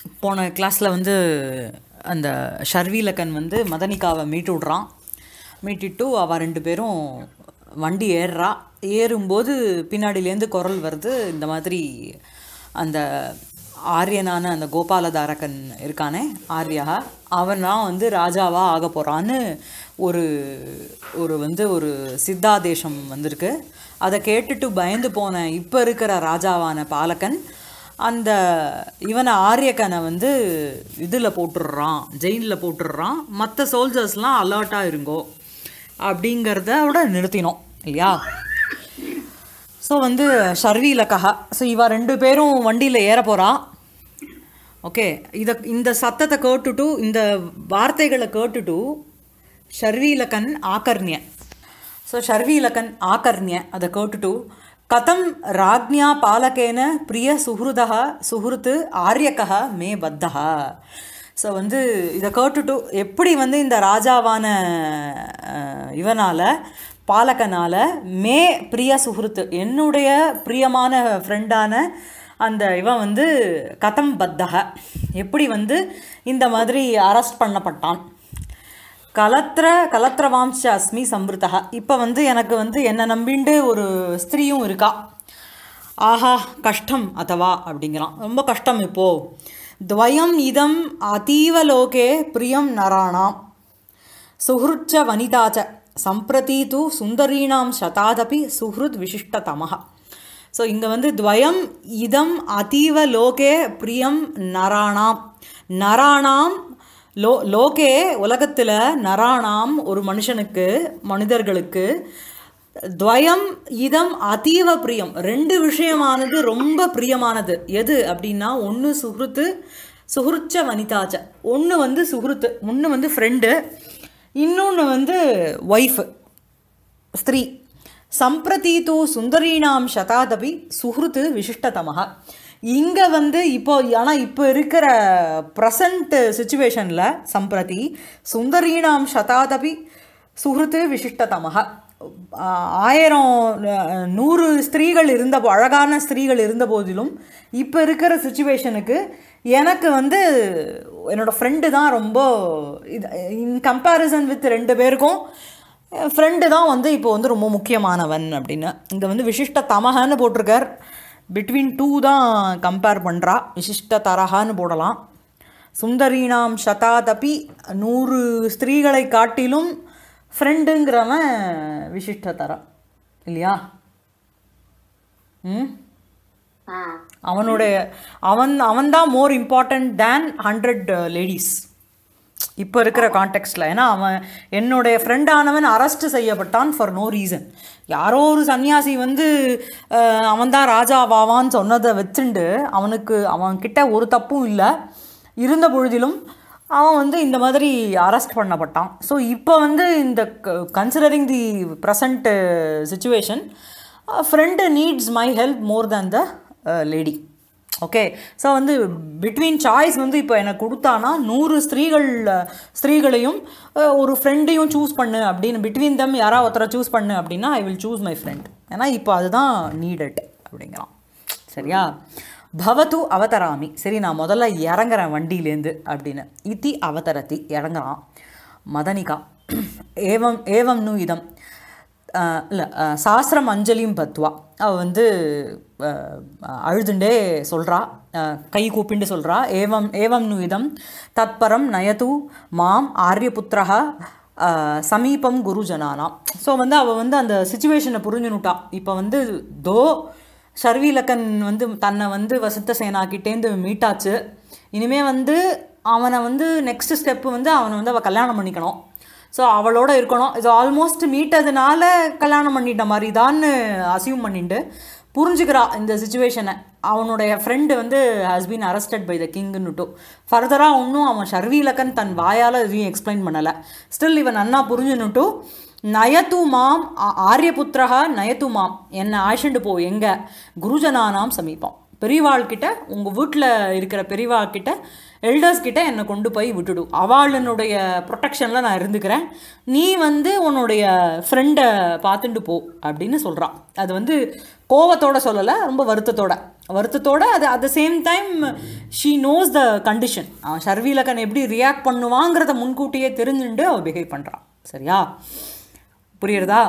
போன கிளாஸில் வந்து அந்த ஷர்வீலக்கன் வந்து மதனிகாவை மீட்டு விட்றான் மீட்டிட்டு அவள் ரெண்டு பேரும் வண்டி ஏறுறா ஏறும்போது பின்னாடியிலேருந்து குரல் வருது இந்த மாதிரி அந்த ஆரியனான அந்த கோபாலதாரகன் இருக்கானே ஆர்யா அவனா வந்து ராஜாவா ஆக போகிறான்னு ஒரு ஒரு வந்து ஒரு சித்தாதேசம் வந்திருக்கு அதை கேட்டுட்டு பயந்து போன இப்போ இருக்கிற ராஜாவான பாலகன் அந்த இவனை ஆரியக்கனை வந்து இதில் போட்டுடுறான் ஜெயிலில் போட்டுடுறான் மற்ற சோல்ஜர்ஸ்லாம் அலர்ட்டாக இருங்கோ அப்படிங்கிறத விட நிறுத்தினோம் இல்லையா ஸோ வந்து ஷர்வீலக்கா ஸோ இவ ரெண்டு பேரும் வண்டியில் ஏற போகிறா ஓகே இதை இந்த சத்தத்தை கேட்டுட்டு இந்த வார்த்தைகளை கேட்டுட்டு ஷர்வீலக்கன் ஆகர்ணிய ஸோ ஷர்வீலக்கன் ஆகர்ணிய அதை கேட்டுட்டு கதம் ராஜ்ஞா பாலகேன பிரிய சுஹ்ருதா சுஹ்ருத்து ஆரியக்கா மே பத்தா ஸோ வந்து இதை கேட்டுட்டு எப்படி வந்து இந்த ராஜாவான இவனால் பாலகனால் மே பிரிய சுஹ்ருத்து என்னுடைய பிரியமான ஃப்ரெண்டான அந்த இவன் வந்து கதம் பத்தக எப்படி வந்து இந்த மாதிரி அரெஸ்ட் பண்ணப்பட்டான் கலத்திர கலத்திர வாம்ச அஸ்மி சம்பிருத்தக இப்போ வந்து எனக்கு வந்து என்னை நம்பிண்டு ஒரு ஸ்திரீயும் இருக்கா ஆஹா கஷ்டம் அதவா அப்படிங்கிறான் ரொம்ப கஷ்டம் இப்போது துவயம் இதம் அதீவலோகே பிரியம் நராணாம் சுஹృச்ச வனிதாச்ச சம்பிரதி தூ சுந்தரீணாம் சதாதபி சுஹృத் விசிஷ்டதமஹ ஸோ இங்கே வந்து துவயம் இதம் அதீவ லோகே பிரியம் நராணாம் நராணாம் லோ லோகே உலகத்தில் நராணாம் ஒரு மனுஷனுக்கு மனிதர்களுக்கு துவயம் இதம் அதீவ பிரியம் ரெண்டு விஷயமானது ரொம்ப பிரியமானது எது அப்படின்னா ஒன்று சுஹൃத்து சுஹൃச்ச வனிதாச்ச ஒன்று வந்து சுஹൃத்து ஒன்று வந்து ஃப்ரெண்டு இன்னொன்று வந்து ஒய்ஃபு ஸ்திரீ சம்பிரதீத்து சுந்தரீனாம் சதாதபி சுஹൃத்து விசிஷ்டதமக இங்கே வந்து இப்போ ஆனால் இப்போ இருக்கிற ப்ரெசண்ட் சுச்சுவேஷனில் சம்பிரதி சுந்தரீனாம் சதாதபி சுஹൃத்து விசிஷ்டதமக ஆயிரம் நூறு ஸ்திரீகள் இருந்த அழகான ஸ்திரீகள் இருந்த போதிலும் இப்போ இருக்கிற சுச்சுவேஷனுக்கு எனக்கு வந்து என்னோடய ஃப்ரெண்டு தான் ரொம்ப இது இன் கம்பேரிசன் வித் ரெண்டு பேருக்கும் ஃப்ரெண்டு தான் வந்து இப்போ வந்து ரொம்ப முக்கியமானவன் அப்படின்னு இங்கே வந்து விசிஷ்ட தமகன்னு போட்டிருக்கார் பிட்வீன் டூ தான் கம்பேர் பண்ணுறா விசிஷ்ட தரகான்னு போடலாம் சுந்தரீனாம் சதாதபி நூறு ஸ்திரீகளை காட்டிலும் ஃப்ரெண்டுங்கிறவன் விசிஷ்ட தரம் இல்லையா ம் அவனுடைய அவன் அவன் தான் more important than hundred ladies இப்போ இருக்கிற கான்டெக்ஸ்டில் ஏன்னா அவன் என்னுடைய ஃப்ரெண்டானவன் அரெஸ்ட் செய்யப்பட்டான் ஃபார் நோ ரீசன் யாரோ ஒரு சன்னியாசி வந்து அவன் தான் ராஜாவாவான்னு சொன்னதை வச்சுண்டு அவனுக்கு அவன்கிட்ட ஒரு தப்பும் இல்லை இருந்த பொழுதிலும் அவன் வந்து இந்த மாதிரி அரெஸ்ட் பண்ணப்பட்டான் ஸோ இப்போ வந்து இந்த considering the present situation friend needs my help more than the lady okay so வந்து பிட்வீன் சாய்ஸ் வந்து இப்போ எனக்கு கொடுத்தானா நூறு ஸ்திரீகள் ஸ்திரீகளையும் ஒரு ஃப்ரெண்டையும் சூஸ் பண்ணு அப்படின்னு பிட்வீன் தம் யாராவது ஒருத்தரை சூஸ் பண்ணு அப்படின்னா I will choose my friend ஏன்னா இப்போ அதுதான் நீடட் அப்படிங்கிறான் சரியா பவத்து அவதராமி சரி நான் முதல்ல இறங்குறேன் வண்டியிலேருந்து அப்படின்னு இத்தி அவதரத்தி இறங்குறான் மதனிகா ஏவம் ஏவம் நு இதம் இல்லை சாஸ்திரம் அஞ்சலியும் பத்வா அவள் வந்து அழுதுண்டே சொல்கிறா கை கூப்பிண்டு சொல்கிறா ஏவம் ஏவம் நு இதம் தத்பரம் நயது மாம் ஆரியபுத்திரா சமீபம் குரு ஜனானாம் ஸோ வந்து அவள் வந்து அந்த சுச்சுவேஷனை புரிஞ்சுனுட்டா இப்போ வந்து தோ ஷர்வீலக்கன் வந்து தன்னை வந்து வசந்த சேனாக்கிட்டேருந்து மீட்டாச்சு இனிமே வந்து அவனை வந்து நெக்ஸ்ட் ஸ்டெப்பு வந்து அவனை வந்து அவள் கல்யாணம் பண்ணிக்கணும் ஸோ அவளோட இருக்கணும் இது ஆல்மோஸ்ட் மீட்டதுனால கல்யாணம் பண்ணிட்ட மாதிரி தான் அசியூம் பண்ணிட்டு புரிஞ்சுக்கிறா இந்த சுச்சுவேஷனை அவனுடைய ஃப்ரெண்டு வந்து has been arrested by the கிங்குன்னுட்டு ஃபர்தராக ஒன்றும் அவன் ஷர்வீலக்கன் தன் வாயால் எதையும் எக்ஸ்பிளைன் பண்ணலை ஸ்டில் இவன் நன்னா புரிஞ்சுன்னுட்டு நயத்து மாம் ஆரியபுத்திரகா நயத்து மாம் என்னை ஆஷண்டு போ எங்கே குருஜனானாம் சமீபம் பெரியவாள் கிட்ட உங்கள் வீட்டில் இருக்கிற பெரியவா கிட்ட எல்டர்ஸ் கிட்ட என்னை கொண்டு போய் விட்டுடு அவளுடைய ப்ரொடெக்ஷனில் நான் இருந்துக்கிறேன் நீ வந்து உன்னுடைய ஃப்ரெண்டை பார்த்துட்டு போ அப்படின்னு சொல்கிறான் அது வந்து கோவத்தோட சொல்லலை ரொம்ப வருத்தத்தோட வருத்தத்தோட அது at the same time she knows the condition அவன் ஷர்வீலக்கன் எப்படி ரியாக்ட் பண்ணுவாங்கிறத முன்கூட்டியே தெரிஞ்சுட்டு அவள் பிஹேவ் பண்ணுறான் சரியா புரியுறதா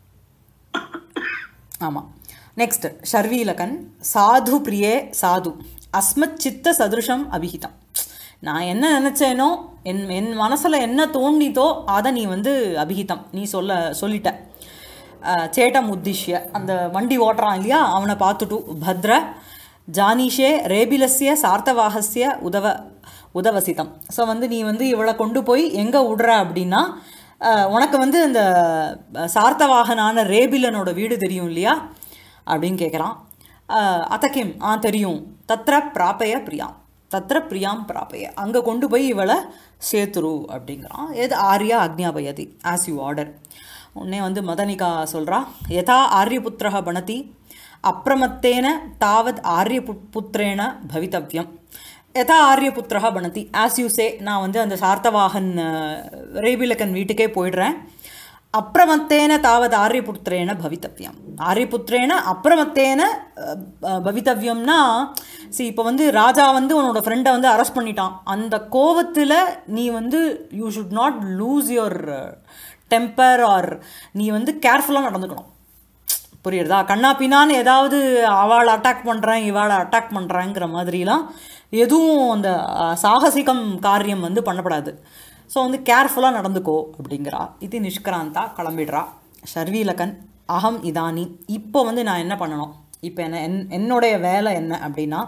ஆமாம் நெக்ஸ்ட் ஷர்வீலகன் சாது பிரியே சாது அஸ்மத் சித்த சதுருஷம் அபிஹிதம் நான் என்ன நினச்சேனோ என் என் மனசில் என்ன தோணித்தோ அதை நீ வந்து அபிஹிதம் நீ சொல்ல சொல்லிட்ட அஹ், சேட்டம் உத்திஷ்ய அந்த வண்டி ஓட்டுறான் இல்லையா அவனை பார்த்துட்டு பத்ர ஜானீஷே ரேபிலஸ்ய சார்த்தவாகஸ்ய உதவ உதவசிதம் ஸோ வந்து நீ வந்து இவளை கொண்டு போய் எங்கே விடுற அப்படின்னா அஹ், உனக்கு வந்து இந்த அஹ், சார்த்தவாகனான ரேபிலனோட வீடு தெரியும் இல்லையா அப்படின்னு கேட்குறான் அத்தக்கிம் ஆ தெரியும் தத்ர பிராப்பய பிரியாம் தத்ர பிரியாம் பிராப்பய அங்கே கொண்டு போய் இவளை சேத்துரு அப்படிங்கிறான் எது ஆர்யா அக்ஞாபயதி ஆஸ் யூ ஆர்டர் உடனே வந்து மதனிகா சொல்கிறா யதா ஆரியபுத்திரக பணதி அப்பிரமத்தேன தாவத் ஆரியபுத்திரேன பவித்தவ்யம் யதா ஆரியபுத்திரக பணதி ஆஸ் யூ சே நான் வந்து அந்த சார்த்தவாகன் அஹ், ரேபிலக்கன் வீட்டுக்கே போயிடுறேன் அப்பிரமத்தேன தாவத் ஆரியபுத்திரேன பவித்தவ்யம் ஆரியபுத்திரேன அப்பிரமத்தேன அஹ், அஹ், பவித்தவ்யம்னா see இப்போ வந்து ராஜா வந்து உன்னோட ஃப்ரெண்டை வந்து அரெஸ்ட் பண்ணிட்டான் அந்த கோவத்தில் நீ வந்து you should not lose your temper or நீ வந்து கேர்ஃபுல்லாக நடந்துக்கணும் புரியுறதா கண்ணா பின்னான்னு ஏதாவது அவளை அட்டாக் பண்ணுறேன் இவாளை அட்டாக் பண்ணுறேங்கிற மாதிரிலாம் எதுவும் அந்த அஹ், சாகசிகம் காரியம் வந்து பண்ணப்படாது ஸோ வந்து கேர்ஃபுல்லாக நடந்துக்கோ அப்படிங்கிறா இது நிஷ்கிராந்தா கிளம்பிடுறா ஷர்வீலகன் அகம் இதானி இப்போ வந்து நான் என்ன பண்ணணும் இப்போ என்ன என் என்னுடைய வேலை என்ன அப்படின்னா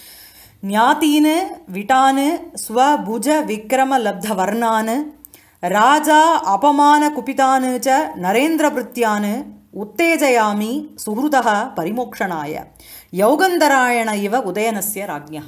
ஞாத்தீனு விட்டானு ஸ்வபுஜ விக்ரம லப்த வர்ணானு ராஜா அபமான குபிதானு ச நரேந்திரபிருத்தியானு உத்தேஜயாமி சுஹృதः பரிமோக்ஷனாய யௌகந்தராயண இவ உதயனஸ்ய ராஜ்ஞா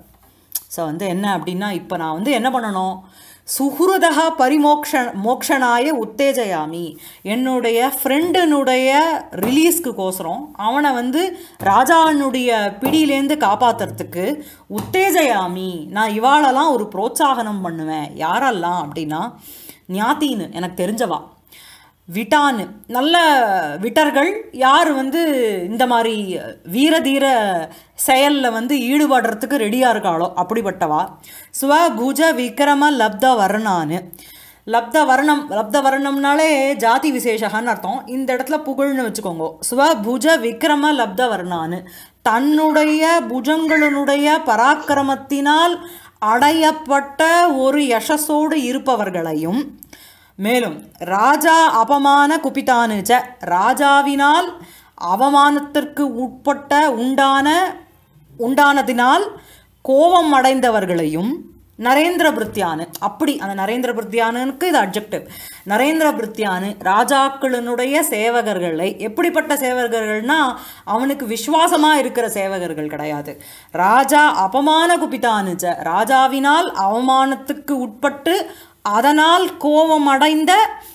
ஸோ வந்து என்ன அப்படின்னா இப்போ நான் வந்து என்ன பண்ணணும் சுஹுருதா பரிமோக்ஷ மோக்ஷனாய உத்தேஜயாமி என்னுடைய ஃப்ரெண்டுனுடைய ரிலீஸ்க்கு கோசரம் அவனை வந்து ராஜாவினுடைய பிடியிலேருந்து காப்பாத்துறதுக்கு உத்தேஜயாமி நான் இவாளெல்லாம் ஒரு புரோத்சாகனம் பண்ணுவேன் யாரெல்லாம் அப்படின்னா ஞாத்தின்னு எனக்கு தெரிஞ்சவா விட்டான்னு நல்ல விட்டர்கள் யார் வந்து இந்த மாதிரி வீரதீர செயலில் வந்து ஈடுபடுறதுக்கு ரெடியாக இருக்காளோ அப்படிப்பட்டவா ஸ்வபுஜ விக்ரம லப்த வர்ணான்னு லப்த வர்ணம் லப்த வர்ணம்னாலே ஜாதி விசேஷகான்னு அர்த்தம் இந்த இடத்துல புகழ்னு வச்சுக்கோங்க ஸ்வபுஜ விக்ரம லப்த வர்ணான்னு தன்னுடைய புஜங்களுடைய பராக்கிரமத்தினால் அடையப்பட்ட ஒரு யசஸோடு இருப்பவர்களையும் மேலும் ராஜா அபமான குபிதானுச்ச ராஜாவினால் அவமானத்திற்கு உட்பட்ட உண்டான உண்டானதினால் கோபம் அடைந்தவர்களையும் நரேந்திர பிருத்தியானு அப்படி அந்த நரேந்திர பிருத்தியானுக்கு இது அப்ஜெக்டிவ் நரேந்திர பிருத்தியானு ராஜாக்களினுடைய சேவகர்களை எப்படிப்பட்ட சேவகர்கள்னா அவனுக்கு விசுவாசமா இருக்கிற சேவகர்கள் கிடையாது ராஜா அபமான குபிதானுச்ச ராஜாவினால் அவமானத்துக்கு உட்பட்டு அதனால் கோபம் அடைந்த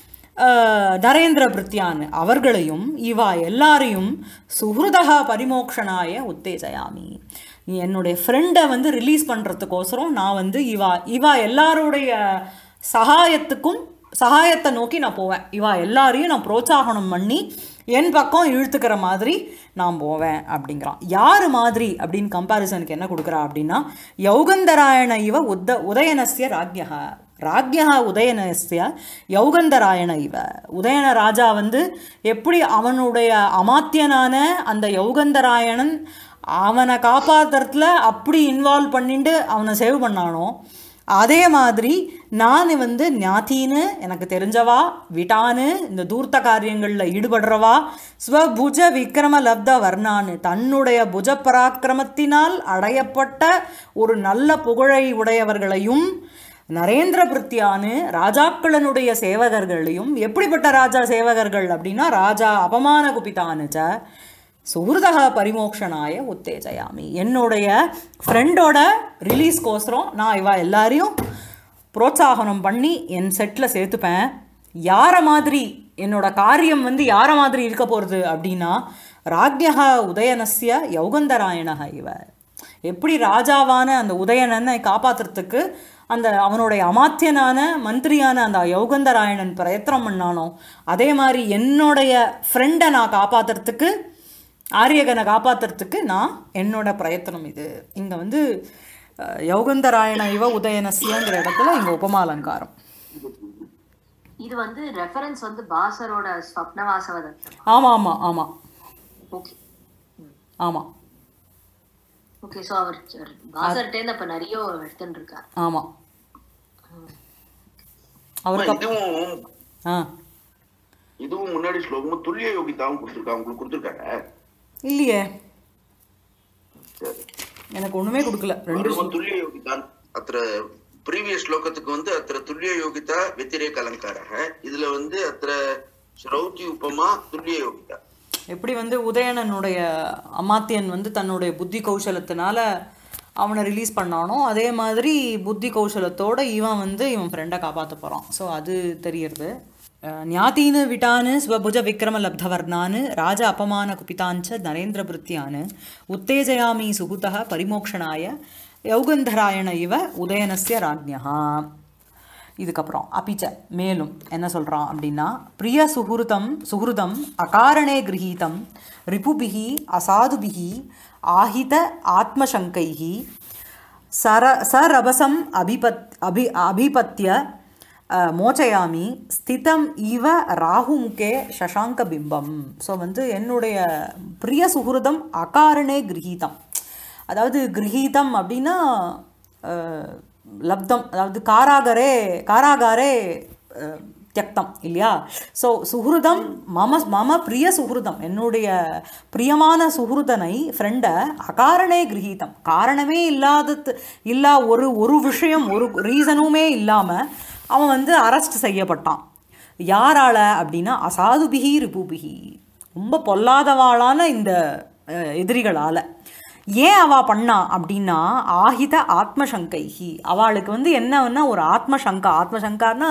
அஹ், நரேந்திர பிருத்தியான் அவர்களையும் இவா எல்லாரையும் சுஹൃதா பரிமோக்ஷனாய உத்தேஜயாமி நீ என்னுடைய ஃப்ரெண்டை வந்து ரிலீஸ் பண்ணுறதுக்கோசரம் நான் வந்து இவா இவா எல்லாருடைய சகாயத்துக்கும் சகாயத்தை நோக்கி நான் போவேன் இவா எல்லாரையும் நான் புரோத்சாகனம் பண்ணி என் பக்கம் இழுத்துக்கிற மாதிரி நான் போவேன் அப்படிங்கிறான் யார் மாதிரி அப்படின்னு கம்பாரிசனுக்கு என்ன கொடுக்குறா அப்படின்னா யௌகந்தராயண இவ உத்த உதயனஸ்ய ராஜ்யகா ராஜ்யா உதயனஸ்ய யௌகந்தராயண இவ உதயன ராஜா வந்து எப்படி அவனுடைய அமாத்தியனான அந்த யௌகந்தராயணன் அவனை காப்பாத்துறதுல அப்படி இன்வால்வ் பண்ணிட்டு அவனை சேவ் பண்ணானோ அதே மாதிரி நான் வந்து ஞாத்தின்னு எனக்கு தெரிஞ்சவா விட்டான்னு இந்த தூர்த்த காரியங்களில் ஈடுபடுறவா ஸ்வபுஜ விக்ரம லப்த வர்ணான்னு தன்னுடைய புஜ பராக்கிரமத்தினால் அடையப்பட்ட ஒரு நல்ல புகழை உடையவர்களையும் நரேந்திர பிருத்தியானு ராஜாக்களனுடைய சேவகர்களையும் எப்படிப்பட்ட ராஜா சேவகர்கள் அப்படின்னா ராஜா அபமான குபிதானுச்ச சுஹൃதக பரிமோக்ஷனாய உத்தேஜயாமி என்னுடைய ஃப்ரெண்டோட ரிலீஸ்க்கோசரம் நான் இவ எல்லாரையும் புரோத்சாகனம் பண்ணி என் செட்டில் சேர்த்துப்பேன் யாரை மாதிரி என்னோட காரியம் வந்து யாரை மாதிரி இருக்க போகிறது அப்படின்னா ராஜ்யா உதயனஸ்ய யௌகந்தராயண இவ எப்படி ராஜாவான அந்த உதயணனை காப்பாத்துறதுக்கு அந்த அவனுடைய அமாத்தியனான மந்திரியான அந்த யௌகந்தராயணன் பிரயத்தனம் பண்ணானோ அதே மாதிரி என்னுடைய ஃப்ரெண்டை நான் காப்பாத்துறதுக்கு ஆரியகனை காப்பாத்துறதுக்கு நான் என்னோட பிரயத்தனம் இது இங்கே வந்து அஹ், யௌகந்தராயண இவ உதயனஸ்யங்கிற இடத்துல இங்கே உபமாலங்காரம் இது வந்து ரெஃபரன்ஸ் வந்து பாசரோட ஸ்வப்னவாசவதத்தம் ஆமாம் ஆமாம் ஆமாம் ஓகே ஆமாம் ஓகே ஸோ அவர் பாசர்ட்டேருந்து அப்ப நிறைய எடுத்துட்டு இருக்கார் ஆமாம் அவருக்கு அப்- இதுவும் ஆ இதுவும் முன்னாடி ஸ்லோகமும் துல்லிய யோகிதாவும் கொடுத்துருக்காங்க உங்களுக்கு கொடுத்துருக்காங்க இல்லையே சரி எனக்கு ஒன்றுமே கொடுக்கல ரெண்டு ரெண்டு துல்லிய யோகிதான் அത്ര ப்ரீவியஸ் ஸ்லோகத்துக்கு வந்து அത്ര துல்லிய யோகிதா வெத்திரேக அலங்காரக இதுல வந்து அത്ര ஸ்ரௌதி உபமா துல்லிய யோகிதா எப்படி வந்து உதயணனுடைய அமாத்தியன் வந்து தன்னுடைய புத்தி கௌசலத்தினால அவனை ரிலீஸ் பண்ணானோ அதே மாதிரி புத்தி கௌசலத்தோட இவன் வந்து இவன் ஃப்ரெண்டை காப்பாற்ற போகிறான் ஸோ அது தெரியறது அஹ், ஞாத்தீனு விட்டானு ஸ்வபுஜ விக்ரம லப்தவர்ணானு ராஜ அபமான குபிதாஞ்ச நரேந்திர பிருத்தியானு உத்தேஜயாமி சுகுதः பரிமோக்ஷனாய யௌகந்தராயண இவ உதயனஸ்ய ராஜ்ஞா இதுக்கப்புறம் அபிச்ச மேலும் என்ன சொல்கிறான் அப்படின்னா பிரிய சுஹுருதம் சுஹுருதம் அகாரணே கிரகீதம் ரிபுபிகி அசாதுபிகி ஆஹித ஆத்மசங்கைஹி சர சரபசம் அபிபத் அபி அபிபத்திய அஹ், மோச்சயாமி ஸ்திதம் இவ ராகுமுகே சசாங்க பிம்பம் ஸோ வந்து என்னுடைய பிரிய சுஹுருதம் அகாரணே கிரகீதம் அதாவது கிரகீதம் அப்படின்னா அஹ், லப்தம் அதாவது காராகரே காராகாரே அஹ், தியக்தம் இல்லையா ஸோ சுஹுருதம் மம மம பிரிய சுஹுருதம் என்னுடைய பிரியமான சுஹுருதனை ஃப்ரெண்டை அகாரணே கிரகீதம் காரணமே இல்லாதது இல்லா ஒரு ஒரு விஷயம் ஒரு ரீசனுமே இல்லாமல் அவன் வந்து அரெஸ்ட் செய்யப்பட்டான் யாரால அப்படின்னா அசாதுபிகி ரிபுபிகி ரொம்ப பொல்லாதவாளான இந்த அஹ், எதிரிகளால ஏன் அவ பண்ணா அப்படின்னா ஆஹித ஆத்மசங்கைஹி அவளுக்கு வந்து என்னன்னா ஒரு ஆத்மசங்கா ஆத்மசங்கான்னா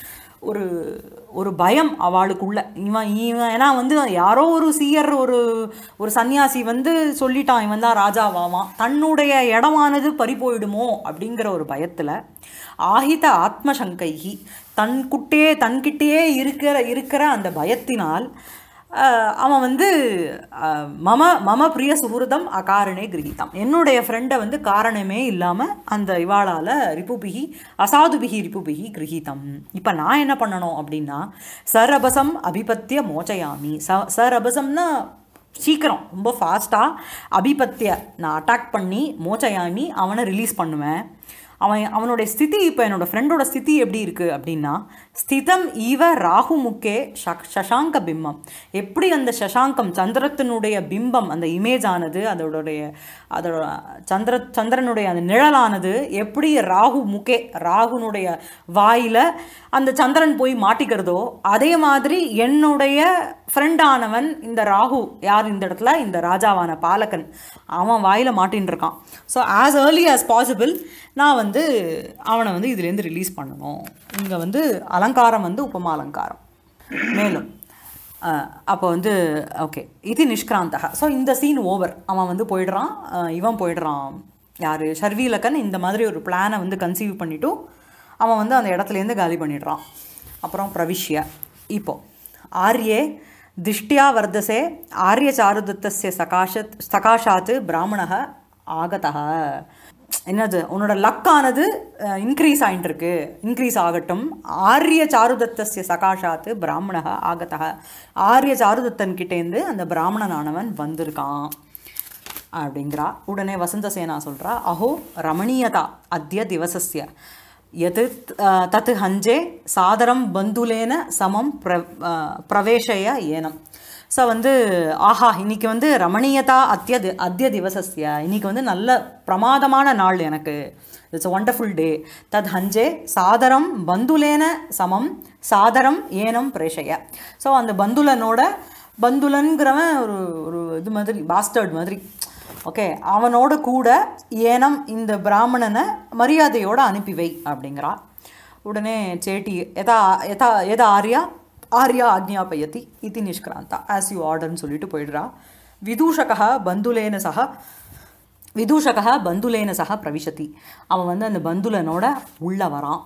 ஒரு ஒரு பயம் அவளுக்குள்ள இவன் இவன் ஏன்னா வந்து யாரோ ஒரு சீயர் ஒரு ஒரு சன்னியாசி வந்து சொல்லிட்டான் இவன் தான் ராஜாவாவான் தன்னுடைய இடமானது பறி போயிடுமோ அப்படிங்கிற ஒரு பயத்தில் ஆஹித ஆத்மசங்கைகி தன்குட்டே தன்கிட்டயே இருக்கிற இருக்கிற அந்த பயத்தினால் ஆஹ், அவன் வந்து ஆஹ், மம மம பிரிய சுகிருதம் அகாரணே கிரகிதம் என்னுடைய ஃப்ரெண்டை வந்து காரணமே இல்லாமல் அந்த இவாளால் ரிப்புபிகி அசாதுபிகி ரிப்புபிகி கிரகிதம் இப்போ நான் என்ன பண்ணணும் அப்படின்னா சரபசம் அபிபத்திய மோச்சயாமி ச சரபசம்னா சீக்கிரம் ரொம்ப ஃபாஸ்ட்டாக அபிபத்திய நான் அட்டாக் பண்ணி மோச்சயாமி அவனை ரிலீஸ் பண்ணுவேன் அவன் அவனுடைய ஸ்திதி இப்போ என்னோட ஃப்ரெண்டோட ஸ்திதி எப்படி இருக்குது அப்படின்னா ஸ்திதம் ஈவ ராகு முக்கே ஷக் சஷாங்க பிம்பம் எப்படி அந்த சஷாங்கம் சந்திரத்தினுடைய பிம்பம் அந்த இமேஜ் ஆனது அதோடைய அதோட சந்திர சந்திரனுடைய அந்த நிழலானது எப்படி ராகு முக்கே ராகுனுடைய வாயில் அந்த சந்திரன் போய் மாட்டிக்கிறதோ அதே மாதிரி என்னுடைய ஃப்ரெண்டானவன் இந்த ராகு யார் இந்த இடத்துல இந்த ராஜாவான பாலகன் அவன் வாயில் மாட்டின்னு இருக்கான் so as early as possible நான் வந்து அவனை வந்து இதுலேருந்து ரிலீஸ் பண்ணணும் இங்கே வந்து அலங்காரம் வந்து உபமா அலங்காரம் மேலும் அஹ், அப்போ வந்து ஓகே இது நிஷ்கிராந்தக ஸோ இந்த சீன் ஓவர் அவன் வந்து போயிடுறான் அஹ், இவன் போயிடுறான் யார் ஷர்வீலக்கன் இந்த மாதிரி ஒரு பிளானை வந்து கன்சீவ் பண்ணிவிட்டு அவன் வந்து அந்த இடத்துலேருந்து காலி பண்ணிடுறான் அப்புறம் பிரவிஷ்ய இப்போ ஆர்யே திஷ்டியா வர்தசே ஆரிய சாருதத்தஸ்ய சகாஷத் சகாஷாத் பிராமணக ஆகதः என்னது உன்னோட லக்கானது இன்க்ரீஸ் ஆகிட்டு இருக்கு இன்க்ரீஸ் ஆகட்டும் ஆரிய சாருதத்தஸ்ய சகாஷாத் பிராமணக ஆகதः ஆரிய சாருதத்தன் கிட்டேருந்து அந்த பிராமணனானவன் வந்திருக்கான் அப்படிங்கிறா உடனே வசந்த சேனா சொல்கிறா அஹோ ரமணீயதா அத்ய திவசஸ்ய எது தத் ஹஞ்சே சாதரம் பந்துலேன சமம் பிர அஹ், பிரவேசய ஏனம் ஸோ வந்து ஆஹா இன்னைக்கு வந்து ரமணீயதா அத்திய தி- அத்திய திவசஸ்ய இன்னைக்கு வந்து நல்ல பிரமாதமான நாள் எனக்கு இட்ஸ் ஒண்டர்ஃபுல் டே தத் ஹஞ்சே சாதரம் பந்துலேன சமம் சாதரம் ஏனம் பிரேஷய ஸோ அந்த பந்துலனோட பந்துலன்கிறவன் ஒரு ஒரு இது மாதிரி பாஸ்டர்ட் மாதிரி ஓகே அவனோட கூட ஏனம் இந்த பிராமணனை மரியாதையோட அனுப்பி வை அப்படிங்கிறா உடனே சேட்டி எதா எதா எதா ஆர்யா ஆர்யா ஆக்ஞாபயதி இது நிஷ்கிராந்தா ஆஸ் யூ ஆர்டர்னு சொல்லிட்டு போயிடுறா விதூஷகः பந்துலேன சக விதூஷகः பந்துலேன சக பிரவிசதி அவன் வந்து அந்த பந்துலனோட உள்ள வரான்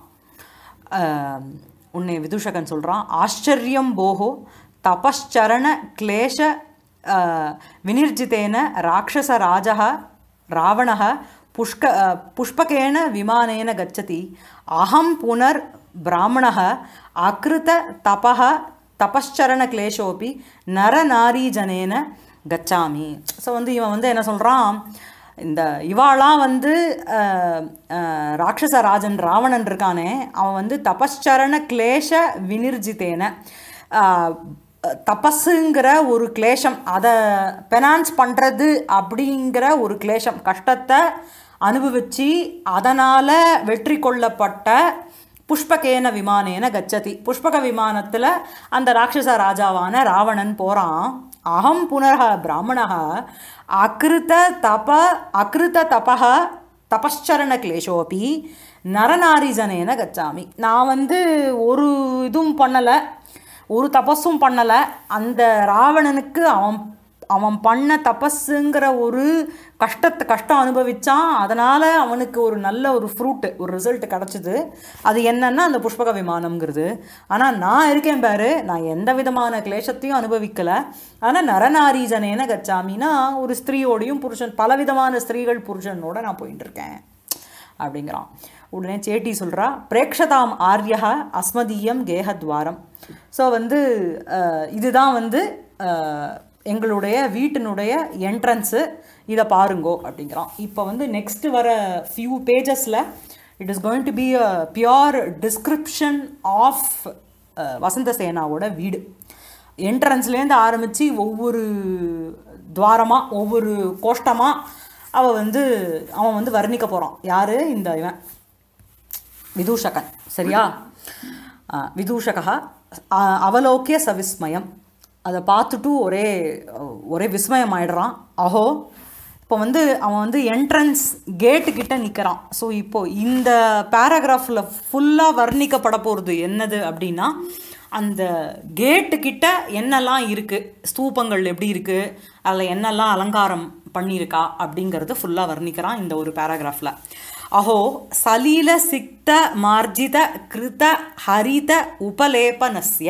ஆஹ் உன்னை விதூஷகன் சொல்கிறான் ஆச்சரியம் போகோ தபశ్చరణ கிளேஷ ஆஹ் வினிர்ஜிதேன ராட்சசராஜः ராவணः புஷ்க ஆஹ் புஷ்பகேன விமானேன கச்சதி அகம் புனர் பிராமணः அகிருத தபः தபశ్చరణ கிளேஷோபி நரநாரீஜனேன கச்சாமி ஸோ வந்து இவன் வந்து என்ன சொல்கிறான் இந்த இவாளாம் வந்து அஹ், அஹ், ராட்சச ராஜன் ராவணன் இருக்கானே அவன் வந்து தபశ్చరణ கிளேஷ வினிர்ஜித்தேன அஹ், தபஸுங்கிற ஒரு கிளேஷம் அதை பெனான்ஸ் பண்ணுறது அப்படிங்கிற ஒரு கிளேஷம் கஷ்டத்தை அனுபவிச்சு அதனால் வெற்றி கொள்ளப்பட்ட புஷ்பகேன விமானேன கச்சதி புஷ்பக விமானத்தில் அந்த ராட்சச ராஜாவான ராவணன் போகிறான் அகம் புனரக பிராமணः அகிருத தப அகிருத தபः தபశ్చరణ கிளேஷோபி நரநாரிஜனேன கச்சாமி நான் வந்து ஒரு இதுவும் பண்ணலை ஒரு தபஸும் பண்ணலை அந்த ராவணனுக்கு அவன் அவன் பண்ண தபஸுங்கிற ஒரு கஷ்டத்தை கஷ்டம் அனுபவிச்சான் அதனால் அவனுக்கு ஒரு நல்ல ஒரு ஃப்ரூட்டு ஒரு ரிசல்ட் கிடச்சிது அது என்னன்னா அந்த புஷ்பக விமானம்ங்கிறது ஆனால் நான் இருக்கேன் பாரு நான் எந்த விதமான கிளேசத்தையும் அனுபவிக்கலை ஆனால் நரநாரீஜனேன கச்சாமின்னா ஒரு ஸ்திரீயோடையும் புருஷன் பலவிதமான ஸ்திரீகள் புருஷனோட நான் போயிட்டு இருக்கேன் அப்படிங்கிறான் உடனே சேட்டி சொல்கிறா பிரேக்ஷதாம் ஆர்யா அஸ்மதீயம் கேகத்வாரம் ஸோ வந்து அஹ், இதுதான் வந்து அஹ், எங்களுடைய வீட்டினுடைய என்ட்ரன்ஸு இதை பாருங்கோ அப்படிங்கிறான் இப்போ வந்து நெக்ஸ்ட் வர ஃபியூ பேஜஸில் it is going to be a pure description of வசந்த சேனாவோட வீடு என்ட்ரன்ஸ்லேருந்து ஆரம்பித்து ஒவ்வொரு துவாரமாக ஒவ்வொரு கோஷ்டமாக அவள் வந்து அவன் வந்து வர்ணிக்க போகிறான் யார் இந்த இவன் விதூஷகன் சரியா ஆ, விதூஷகா ஆ, அவலோக்கிய சவிஸ்மயம் அதை பார்த்துட்டு ஒரே ஒரே விஸ்மயம் ஆயிடுறான் அஹோ இப்போ வந்து அவன் வந்து என்ட்ரன்ஸ் கேட்டு கிட்ட நிற்கிறான் ஸோ இப்போ இந்த பேராகிராஃபில் ஃபுல்லாக வர்ணிக்கப்பட போகிறது என்னது அப்படின்னா அந்த கேட்டு கிட்ட என்னெல்லாம் இருக்குது ஸ்தூபங்கள் எப்படி இருக்குது அதில் என்னெல்லாம் அலங்காரம் பண்ணியிருக்கா அப்படிங்கிறது ஃபுல்லாக வர்ணிக்கிறான் இந்த ஒரு பேராகிராஃபில் அஹோ சலீல சிக்த மார்ஜித கிருத ஹரித உபலேபனஸ்ய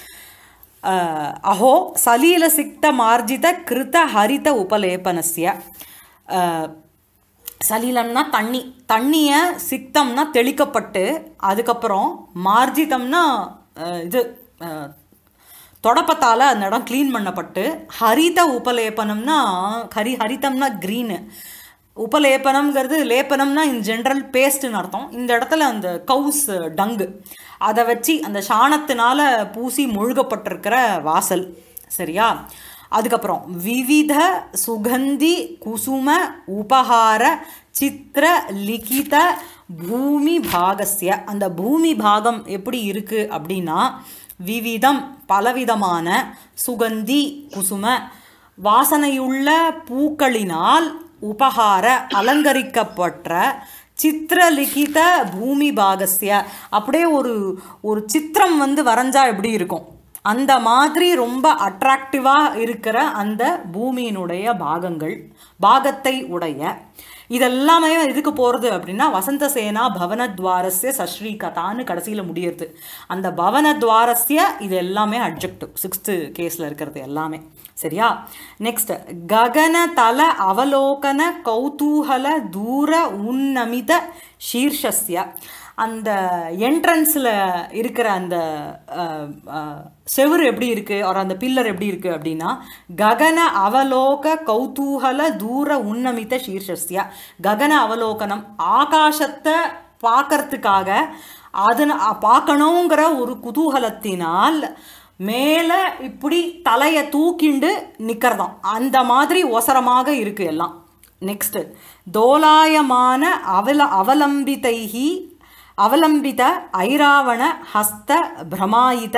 அஹ், அஹோ சலீல சிக்த மார்ஜித கிருத ஹரித உபலேபனஸ்ய அஹ், சலீலம்னா தண்ணி தண்ணியை சிக்தம்னா தெளிக்கப்பட்டு அதுக்கப்புறம் மார்ஜிதம்னா அஹ், இது அஹ், தொடப்பத்தால் அந்த இடம் க்ளீன் பண்ணப்பட்டு ஹரித உபலேபனம்னா ஹரி ஹரிதம்னா க்ரீனு உபலேபனம்ங்கிறது லேபனம்னா இன் ஜென்ரல் பேஸ்ட்னு அர்த்தம் இந்த இடத்துல அந்த கவுஸ் டங்கு அதை வச்சு அந்த சாணத்தினால பூசி முழுகப்பட்டிருக்கிற வாசல் சரியா அதுக்கப்புறம் விவித சுகந்தி குசும உபகார சித்திர லிகித பூமி பாகஸ்ய அந்த பூமி பாகம் எப்படி இருக்கு அப்படின்னா விவிதம் பலவிதமான சுகந்தி குசும வாசனையுள்ள பூக்களினால் உபகார அலங்கரிக்கப்பட்ட சித்திரலிகித பூமி பாகஸ்ய அப்படியே ஒரு ஒரு சித்திரம் வந்து வரைஞ்சா எப்படி இருக்கும் அந்த மாதிரி ரொம்ப அட்ராக்டிவாக இருக்கிற அந்த பூமியினுடைய பாகங்கள் பாகத்தை உடைய இதெல்லாமே எதுக்கு போகிறது அப்படின்னா வசந்த சேனா பவனத்வாரஸ்ய சஸ்ரீ கதான்னு கடைசியில் முடியுது அந்த பவனத்வாரஸ்ய இது எல்லாமே அட்ஜெக்டிவ் சிக்ஸ்த்து கேஸில் இருக்கிறது எல்லாமே சரியா நெக்ஸ்ட் ககன தல அவலோகன கௌதூகல தூர உன்னமித சீர்ஷஸ்ய அந்த என்ட்ரன்ஸில் இருக்கிற அந்த அஹ், அஹ், செவுரு எப்படி இருக்குது ஒரு அந்த பில்லர் எப்படி இருக்குது அப்படின்னா ககன அவலோக கௌதூகல தூர உன்னமித சீர்ஷஸ்ய ககன அவலோகனம் ஆகாசத்தை பார்க்கறதுக்காக அதனை பார்க்கணுங்கிற ஒரு குதூகலத்தினால் மேலே இப்படி தலையை தூக்கிண்டு நிற்கிறதாம் அந்த மாதிரி ஒசரமாக இருக்கு எல்லாம் நெக்ஸ்ட் தோலாயமான அவல அவலம்பிதைஹி அவலம்பித ஐராவண ஹஸ்த பிரமாயித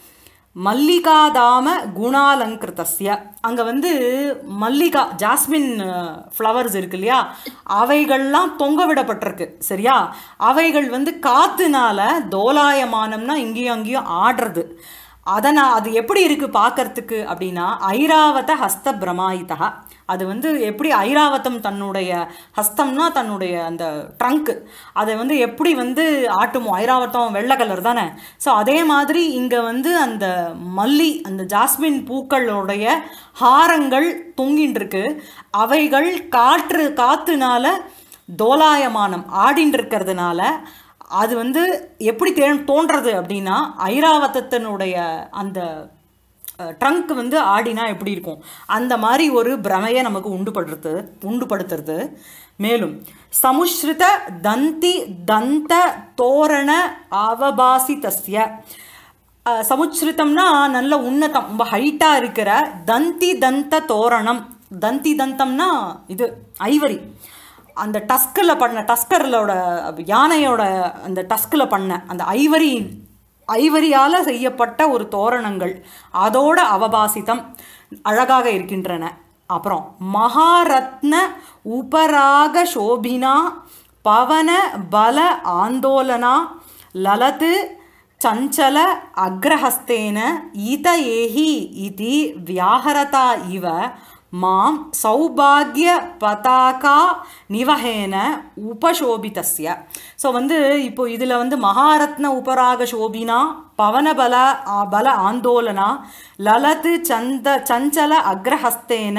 மல்லிகாதாம குணாலங்கிருத்தஸ்ய அங்கே வந்து மல்லிகா ஜாஸ்மின் ஃப்ளவர்ஸ் இருக்கு இல்லையா அவைகள்லாம் தொங்க விடப்பட்டிருக்கு சரியா அவைகள் வந்து காத்துனால தோலாயமானம்னா இங்கேயும் அங்கேயும் ஆடுறது அதனா அது எப்படி இருக்கு பார்க்கறதுக்கு அப்படின்னா ஐராவத ஹஸ்த பிரமாயிதா அது வந்து எப்படி ஐராவதம் தன்னுடைய ஹஸ்தம்னா தன்னுடைய அந்த ட்ரங்க் அதை வந்து எப்படி வந்து ஆட்டுமோ ஐராவதம் வெள்ளை கலர் தானே ஸோ அதே மாதிரி இங்கே வந்து அந்த மல்லி அந்த ஜாஸ்மின் பூக்களுடைய ஹாரங்கள் தொங்கின்னு இருக்கு அவைகள் காற்று காத்துனால தோலாயமானம் ஆடின்னு இருக்கிறதுனால அது வந்து எப்படி தே தோன்றது அப்படின்னா ஐராவதத்தினுடைய அந்த ட்ரங்க் வந்து ஆடினா எப்படி இருக்கும் அந்த மாதிரி ஒரு பிரமையை நமக்கு உண்டுபடுறது உண்டுபடுத்துறது மேலும் சமுஸ்ருத தந்தி தந்த தோரண அவபாசிதஸ்ய அஹ், சமுச்ரிதம்னா நல்ல உன்னதம் ரொம்ப ஹைட்டாக இருக்கிற தந்தி தந்த தோரணம் தந்தி தந்தம்னா இது ஐவரி அந்த டஸ்கில் பண்ண டஸ்கரோட யானையோட அந்த டஸ்கில் பண்ண அந்த ஐவரி ஐவரியால் செய்யப்பட்ட ஒரு தோரணங்கள் அதோட அவபாசிதம் அழகாக இருக்கின்றன அப்புறம் மகாரத்ன உபராக சோபினா பவன பல ஆந்தோலனா லலத்து ಚಂಚಲ ಅಗ್ರಹಸ್ತೇನ ಈತ ಏಹಿ ಇತಿ ವ್ಯಾಹರತಾ ಇವ ಮಾಂ ಸೌಭಾಗ್ಯ பதாகா நிவகேன உபசோபிதஸ்ய ஸோ வந்து இப்போ இதில் வந்து மகாரத்ன உபராக சோபினா பவனபல ஆ, பல ஆந்தோலனா லலத்து சந்த சஞ்சல அக்ரஹஸ்தேன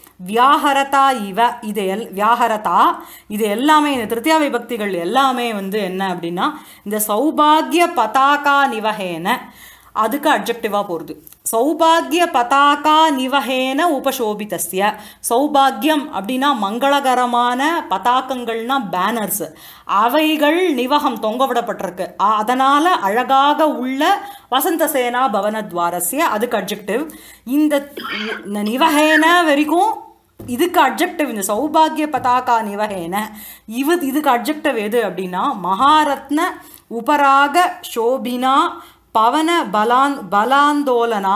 வியாஹரதா இவ இது எல் வியாஹரதா இது எல்லாமே இந்த திருத்தியா விபக்திகள் எல்லாமே வந்து என்ன அப்படின்னா இந்த சௌபாகிய பதாகா நிவகேன அதுக்கு அப்ஜெக்டிவாக போகிறது சௌபாகிய பதாகா நிவகேன உபசோபிதஸ்ய சௌபாகியம் அப்படின்னா மங்களகரமான பதாக்கங்கள்னா பேனர்ஸ் அவைகள் நிவகம் தொங்க விடப்பட்டிருக்கு அ- அதனால அழகாக உள்ள வசந்த சேனா பவனத்வாரஸ்ய அதுக்கு அப்ஜெக்டிவ் இந்த இந்த நிவகேன வரைக்கும் இதுக்கு அப்ஜெக்டிவ் இந்த சௌபாகிய பதாகா நிவகேன இவ இதுக்கு அப்ஜெக்டிவ் எது அப்படின்னா மகாரத்ன உபராக சோபினா பவன பலான் பலாந்தோலனா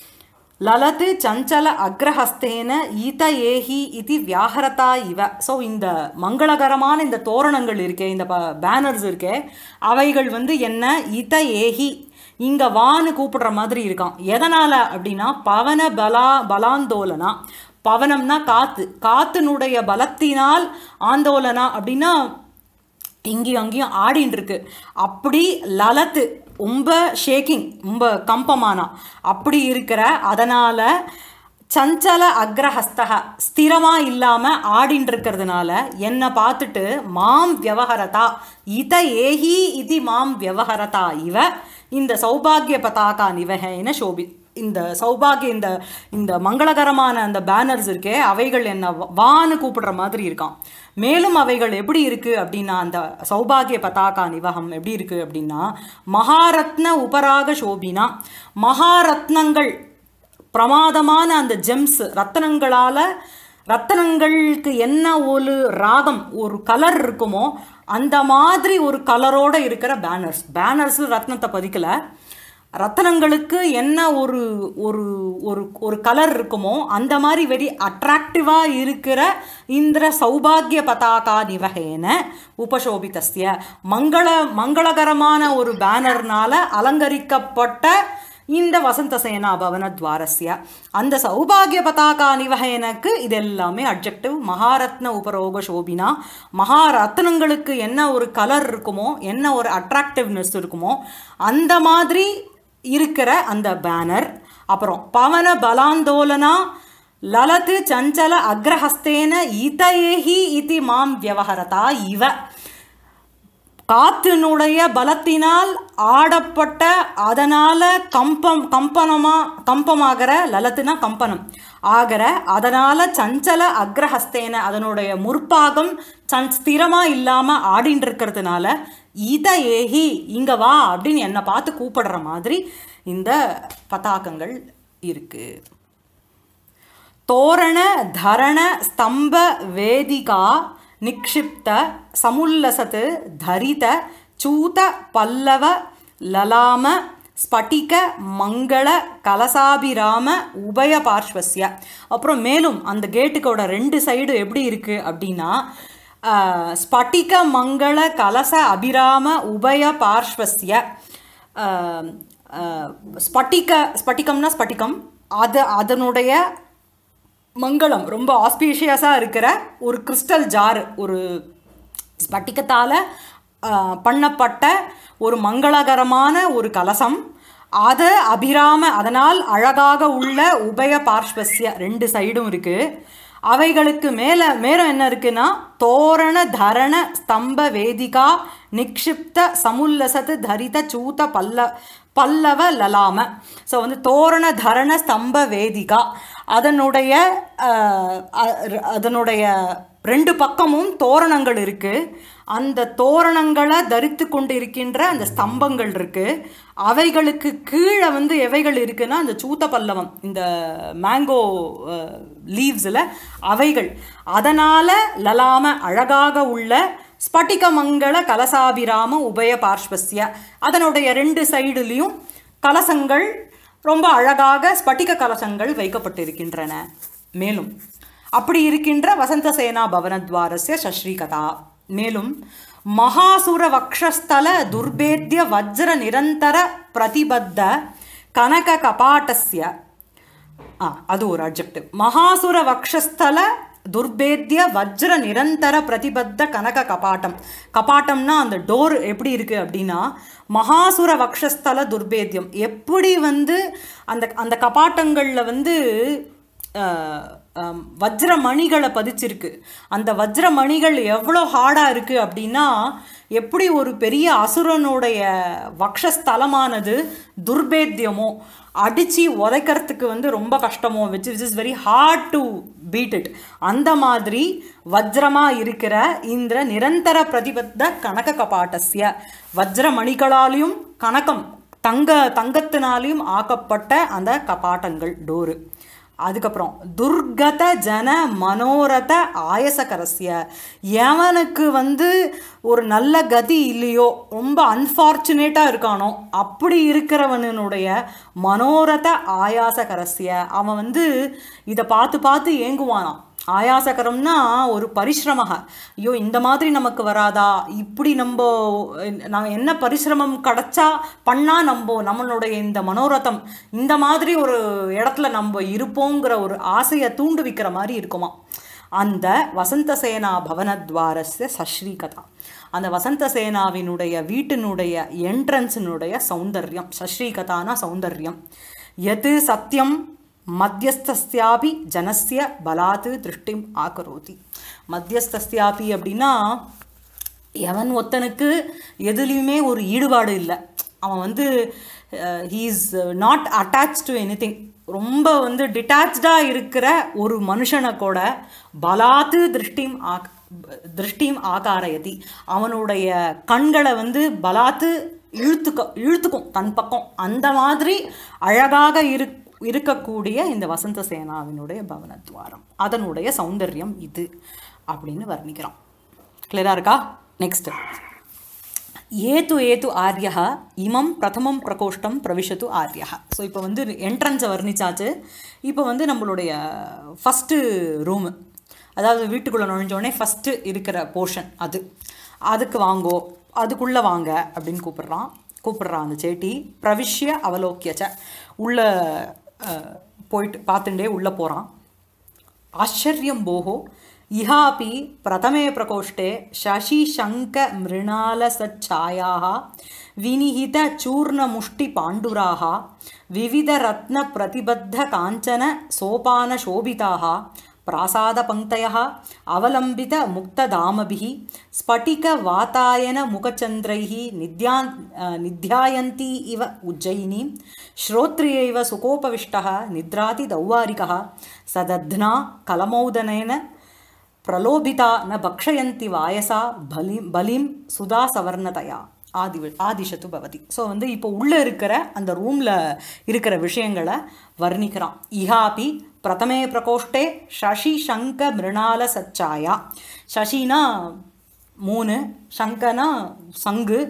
லலத்து சஞ்சல அக்ரஹஸ்தேன ஈத ஏஹி இது வியாஹரதா இவ ஸோ இந்த மங்களகரமான இந்த தோரணங்கள் இருக்கே இந்த பேனர்ஸ் இருக்கே அவைகள் வந்து என்ன இத ஏஹி இங்க வான்னு கூப்பிடுற மாதிரி இருக்கான் எதனால அப்படின்னா பவன பலா பலாந்தோலனா பவனம்னா காத்து காத்தினுடைய பலத்தினால் ஆந்தோலனா அப்படின்னா இங்கேயும் அங்கேயும் ஆடின்னு இருக்கு அப்படி லலத்து ரொம்ப ஷேக்கிங் ரொம்ப கம்பமானா அப்படி இருக்கிற அதனால சஞ்சல அக்ரஹஸ்தக ஸ்திரமா இல்லாம ஆடின்னு இருக்கிறதுனால என்னை பார்த்துட்டு மாம் வியவஹரதா இத ஏஹி இது மாம் வியவஹரதா இவ இந்த சௌபாகிய பதாகா நிவகேன சோபி இந்த சௌபாகிய இந்த இந்த மங்களகரமான அந்த பேனர்ஸ் இருக்கே அவைகள் என்ன வ- வான்னு கூப்பிடுற மாதிரி இருக்கான் மேலும் அவைகள் எப்படி இருக்கு அப்படின்னா அந்த சௌபாகிய பதாகா நிவகம் எப்படி இருக்கு அப்படின்னா மகாரத்ன உபராக சோபினா மகாரத்னங்கள் பிரமாதமான அந்த ஜெம்ஸ் ரத்தனங்களால ரத்தனங்களுக்கு என்ன ஒரு ராகம் ஒரு கலர் இருக்குமோ அந்த மாதிரி ஒரு கலரோட இருக்கிற பேனர்ஸ் பேனர்ஸ் ரத்னத்தை பதிக்கல ரத்தனங்களுக்கு என்ன ஒரு ஒரு ஒரு ஒரு கலர் இருக்குமோ அந்த மாதிரி வெரி அட்ராக்டிவாக இருக்கிற இந்த சௌபாகிய பதாகா நிவகேன உபசோபிதஸ்ய மங்கள மங்களகரமான ஒரு பேனர்னால அலங்கரிக்கப்பட்ட இந்த வசந்த சேனா பவன துவாரஸ்ய அந்த சௌபாகிய பதாகா நிவகேனக்கு இது எல்லாமே அப்ஜெக்டிவ் மகாரத்ன உபரோக சோபினா மகாரத்னங்களுக்கு என்ன ஒரு கலர் இருக்குமோ என்ன ஒரு அட்ராக்டிவ்னஸ் இருக்குமோ அந்த மாதிரி இருக்கிற அந்த பேனர் அப்புறம் பவன பலாந்தோலனா லலத்து சஞ்சல அக்ரஹஸ்தேன இதயேஹி இதி மாம் வியவஹரதா இவ காத்தினுடைய பலத்தினால் ஆடப்பட்ட அதனால கம்பம் கம்பனமா கம்பமாகிற லலத்துனா கம்பனம் ஆகிற அதனால சஞ்சல அக்ரஹஸ்தேன அதனுடைய முற்பாகம் சன் ஸ்திரமா இல்லாம ஆடின்னு இருக்கிறதுனால இத ஏஹி இங்க வா அப்படின்னு என்னை பார்த்து கூப்பிடுற மாதிரி இந்த பதாகங்கள் இருக்கு தோரண தரண ஸ்தம்ப வேதிகா நிக்ஷிப்த சமுல்லசத் தரித சூத பல்லவ லலாம ஸ்பட்டிக மங்கள கலசாபிராம உபய பார்ஷ்வஸ்ய அப்புறம் மேலும் அந்த கேட்டுக்கோட ரெண்டு சைடு எப்படி இருக்கு அப்படின்னா ஆஹ், ஸ்பட்டிக மங்கள கலச அபிராம உபய பார்ஷ்வஸ்ய ஆஹ், அஹ், ஸ்பட்டிக ஸ்பட்டிகம்னா ஸ்பட்டிகம் அது அதனுடைய மங்களம் ரொம்ப ஆஸ்பீஷியஸாக இருக்கிற ஒரு கிறிஸ்டல் ஜார் ஒரு ஸ்பட்டிகத்தால் பண்ணப்பட்ட ஒரு மங்களகரமான ஒரு கலசம் அது அபிராம அதனால் அழகாக உள்ள உபய பார்ஷ்வஸ்ய ரெண்டு சைடும் இருக்குது அவைகளுக்கு மேலே மேலும் என்ன இருக்குன்னா தோரண தரண ஸ்தம்ப வேதிகா நிக்ஷிப்த சமுல்லசத்து தரித சூத பல்ல பல்லவ லலாம ஸோ வந்து தோரண தரண ஸ்தம்ப வேதிகா அதனுடைய அஹ், அ- அதனுடைய ரெண்டு பக்கமும் தோரணங்கள் இருக்கு அந்த தோரணங்களை தரித்து கொண்டு இருக்கின்ற அந்த ஸ்தம்பங்கள் இருக்கு அவைகளுக்கு கீழே வந்து எவைகள் இருக்குன்னா அந்த சூத்த பல்லவம் இந்த மேங்கோ லீவ்ஸில் அவைகள் அதனால் லலாம அழகாக உள்ள ஸ்பட்டிகமங்கள கலசாபிராம உபய பார்ஷ்வஸ்ய அதனுடைய ரெண்டு சைடுலேயும் கலசங்கள் ரொம்ப அழகாக ஸ்பட்டிக கலசங்கள் வைக்கப்பட்டிருக்கின்றன மேலும் அப்படி இருக்கின்ற வசந்த சேனா பவனத்வாரஸ்ய சஸ்ரீகதா மேலும் மகாசுர வக்ஷஸ்தல துர்பேத்திய வஜ்ர நிரந்தர பிரதிபத்த கனக கபாட்டஸ்ய ஆ அது ஒரு அப்ஜெக்டிவ் மகாசுர வக்ஷஸ்தல துர்பேத்திய வஜ்ர நிரந்தர பிரதிபத்த கனக கபாட்டம் கபாட்டம்னா அந்த டோர் எப்படி இருக்கு அப்படின்னா மகாசுர வக்ஷஸ்தல துர்பேத்தியம் எப்படி வந்து அந்த அந்த கபாட்டங்களில் வந்து அஹ், அம், வஜ்ர மணிகளை பதிச்சிருக்கு அந்த வஜ்ர மணிகள் எவ்வளோ ஹார்டாக இருக்குது அப்படின்னா எப்படி ஒரு பெரிய அசுரனுடைய வக்ஷஸ்தலமானது துர்பேத்தியமோ அடித்து உதைக்கிறதுக்கு வந்து ரொம்ப கஷ்டமோ which which is very hard to beat it அந்த மாதிரி வஜ்ரமாக இருக்கிற இந்த நிரந்தர பிரதிபத்த கனக கபாட்டஸ்ய வஜ்ர மணிகளாலையும் கனகம் தங்க தங்கத்தினாலையும் ஆக்கப்பட்ட அந்த கபாட்டங்கள் டோரு அதுக்கப்புறம் துர்கத ஜன மனோரத ஆயசகரஸ்ய எவனுக்கு வந்து ஒரு நல்ல கதி இல்லையோ ரொம்ப அன்ஃபார்ச்சுனேட்டாக இருக்கானோ அப்படி இருக்கிறவனுடைய மனோரத ஆயாசகரஸ்ய அவன் வந்து இதை பார்த்து பார்த்து ஏங்குவானாம் ஆயாசகரம்னா ஒரு பரிசிரமக ஐயோ இந்த மாதிரி நமக்கு வராதா இப்படி நம்ம நம்ம என்ன பரிசிரமம் கிடைச்சா பண்ணால் நம்ம நம்மளுடைய இந்த மனோரதம் இந்த மாதிரி ஒரு இடத்துல நம்ம இருப்போங்கிற ஒரு ஆசையை தூண்டுவிக்கிற மாதிரி இருக்குமா அந்த வசந்த சேனா பவனத்வாரஸ்ய சஸ்ரீகதா அந்த வசந்த சேனாவினுடைய வீட்டினுடைய என்ட்ரன்ஸினுடைய சௌந்தர்யம் சஸ்ரீகதானா சௌந்தர்யம் எது சத்தியம் மத்தியஸ்தியாபி ஜனஸ்ய பலாத்து திருஷ்டிம் ஆக்கரோதி மத்தியஸ்தியாபி அப்படின்னா எவன் ஒருத்தனுக்கு எதுலேயுமே ஒரு ஈடுபாடு இல்லை அவன் வந்து he's not attach to any ரொம்ப வந்து டிட்டாச்சாக இருக்கிற ஒரு மனுஷனை கூட பலாத்து திருஷ்டிம் ஆக் திருஷ்டிம் ஆகாரயதி அவனுடைய கண்களை வந்து பலாத்து இழுத்துக்க இழுத்துக்கும் தன் பக்கம் அந்த மாதிரி அழகாக இரு இருக்கக்கூடிய இந்த வசந்த சேனாவினுடைய பவனத்வாரம் அதனுடைய சௌந்தர்யம் இது அப்படின்னு வர்ணிக்கிறான் கிளியராக இருக்கா நெக்ஸ்ட் ஏது ஏது ஆர்யா இமம் பிரதமம் பிரகோஷ்டம் பிரவிஷத்து ஆர்யா ஸோ இப்போ வந்து என்ட்ரன்ஸை வர்ணிச்சாச்சு இப்போ வந்து நம்மளுடைய ஃபஸ்ட்டு ரூமு அதாவது வீட்டுக்குள்ளே நுழைஞ்சோடனே ஃபஸ்ட்டு இருக்கிற போர்ஷன் அது அதுக்கு வாங்கோ அதுக்குள்ளே வாங்க அப்படின்னு கூப்பிடுறான் கூப்பிடுறான் அந்த சேட்டி பிரவிஷ்ய அவலோக்கியச்ச உள்ளே போயிட்டு பார்த்துட்டே உள்ளே போகிறான் ஆச்சரியம் போகோ இஹாपि प्रथमे प्रकोष्ठे शशिशङ्कमृणालसच्छायाः विनिहितचूर्णमुष्टिपाण्डुराः विविधरत्नप्रतिबद्धकाञ्चन सोपानशोभिताः प्रासादपङ्क्तयः अवलम्बितमुक्तधामभिः स्फटिकवातायनमुखचन्द्रैः निद्या निध्यायन्ती इव उज्जयिनीं श्रोत्रियैव सुकोपविष्टः निद्रातिदौवारिकः सदध्ना कलमौदनेन பிரலோபிதா ந பக்ஷயந்தி வாயசா பலி பலிம் சுதா சவர்ணதையா ஆதி ஆதிஷத்து பவதி ஸோ வந்து இப்போ உள்ளே இருக்கிற அந்த ரூமில் இருக்கிற விஷயங்களை வர்ணிக்கிறான் இஹாபி பிரதமே பிரகோஷ்டே சசி சங்க மிருணால சச்சாயா சசினா மூணு சங்கனா சங்கு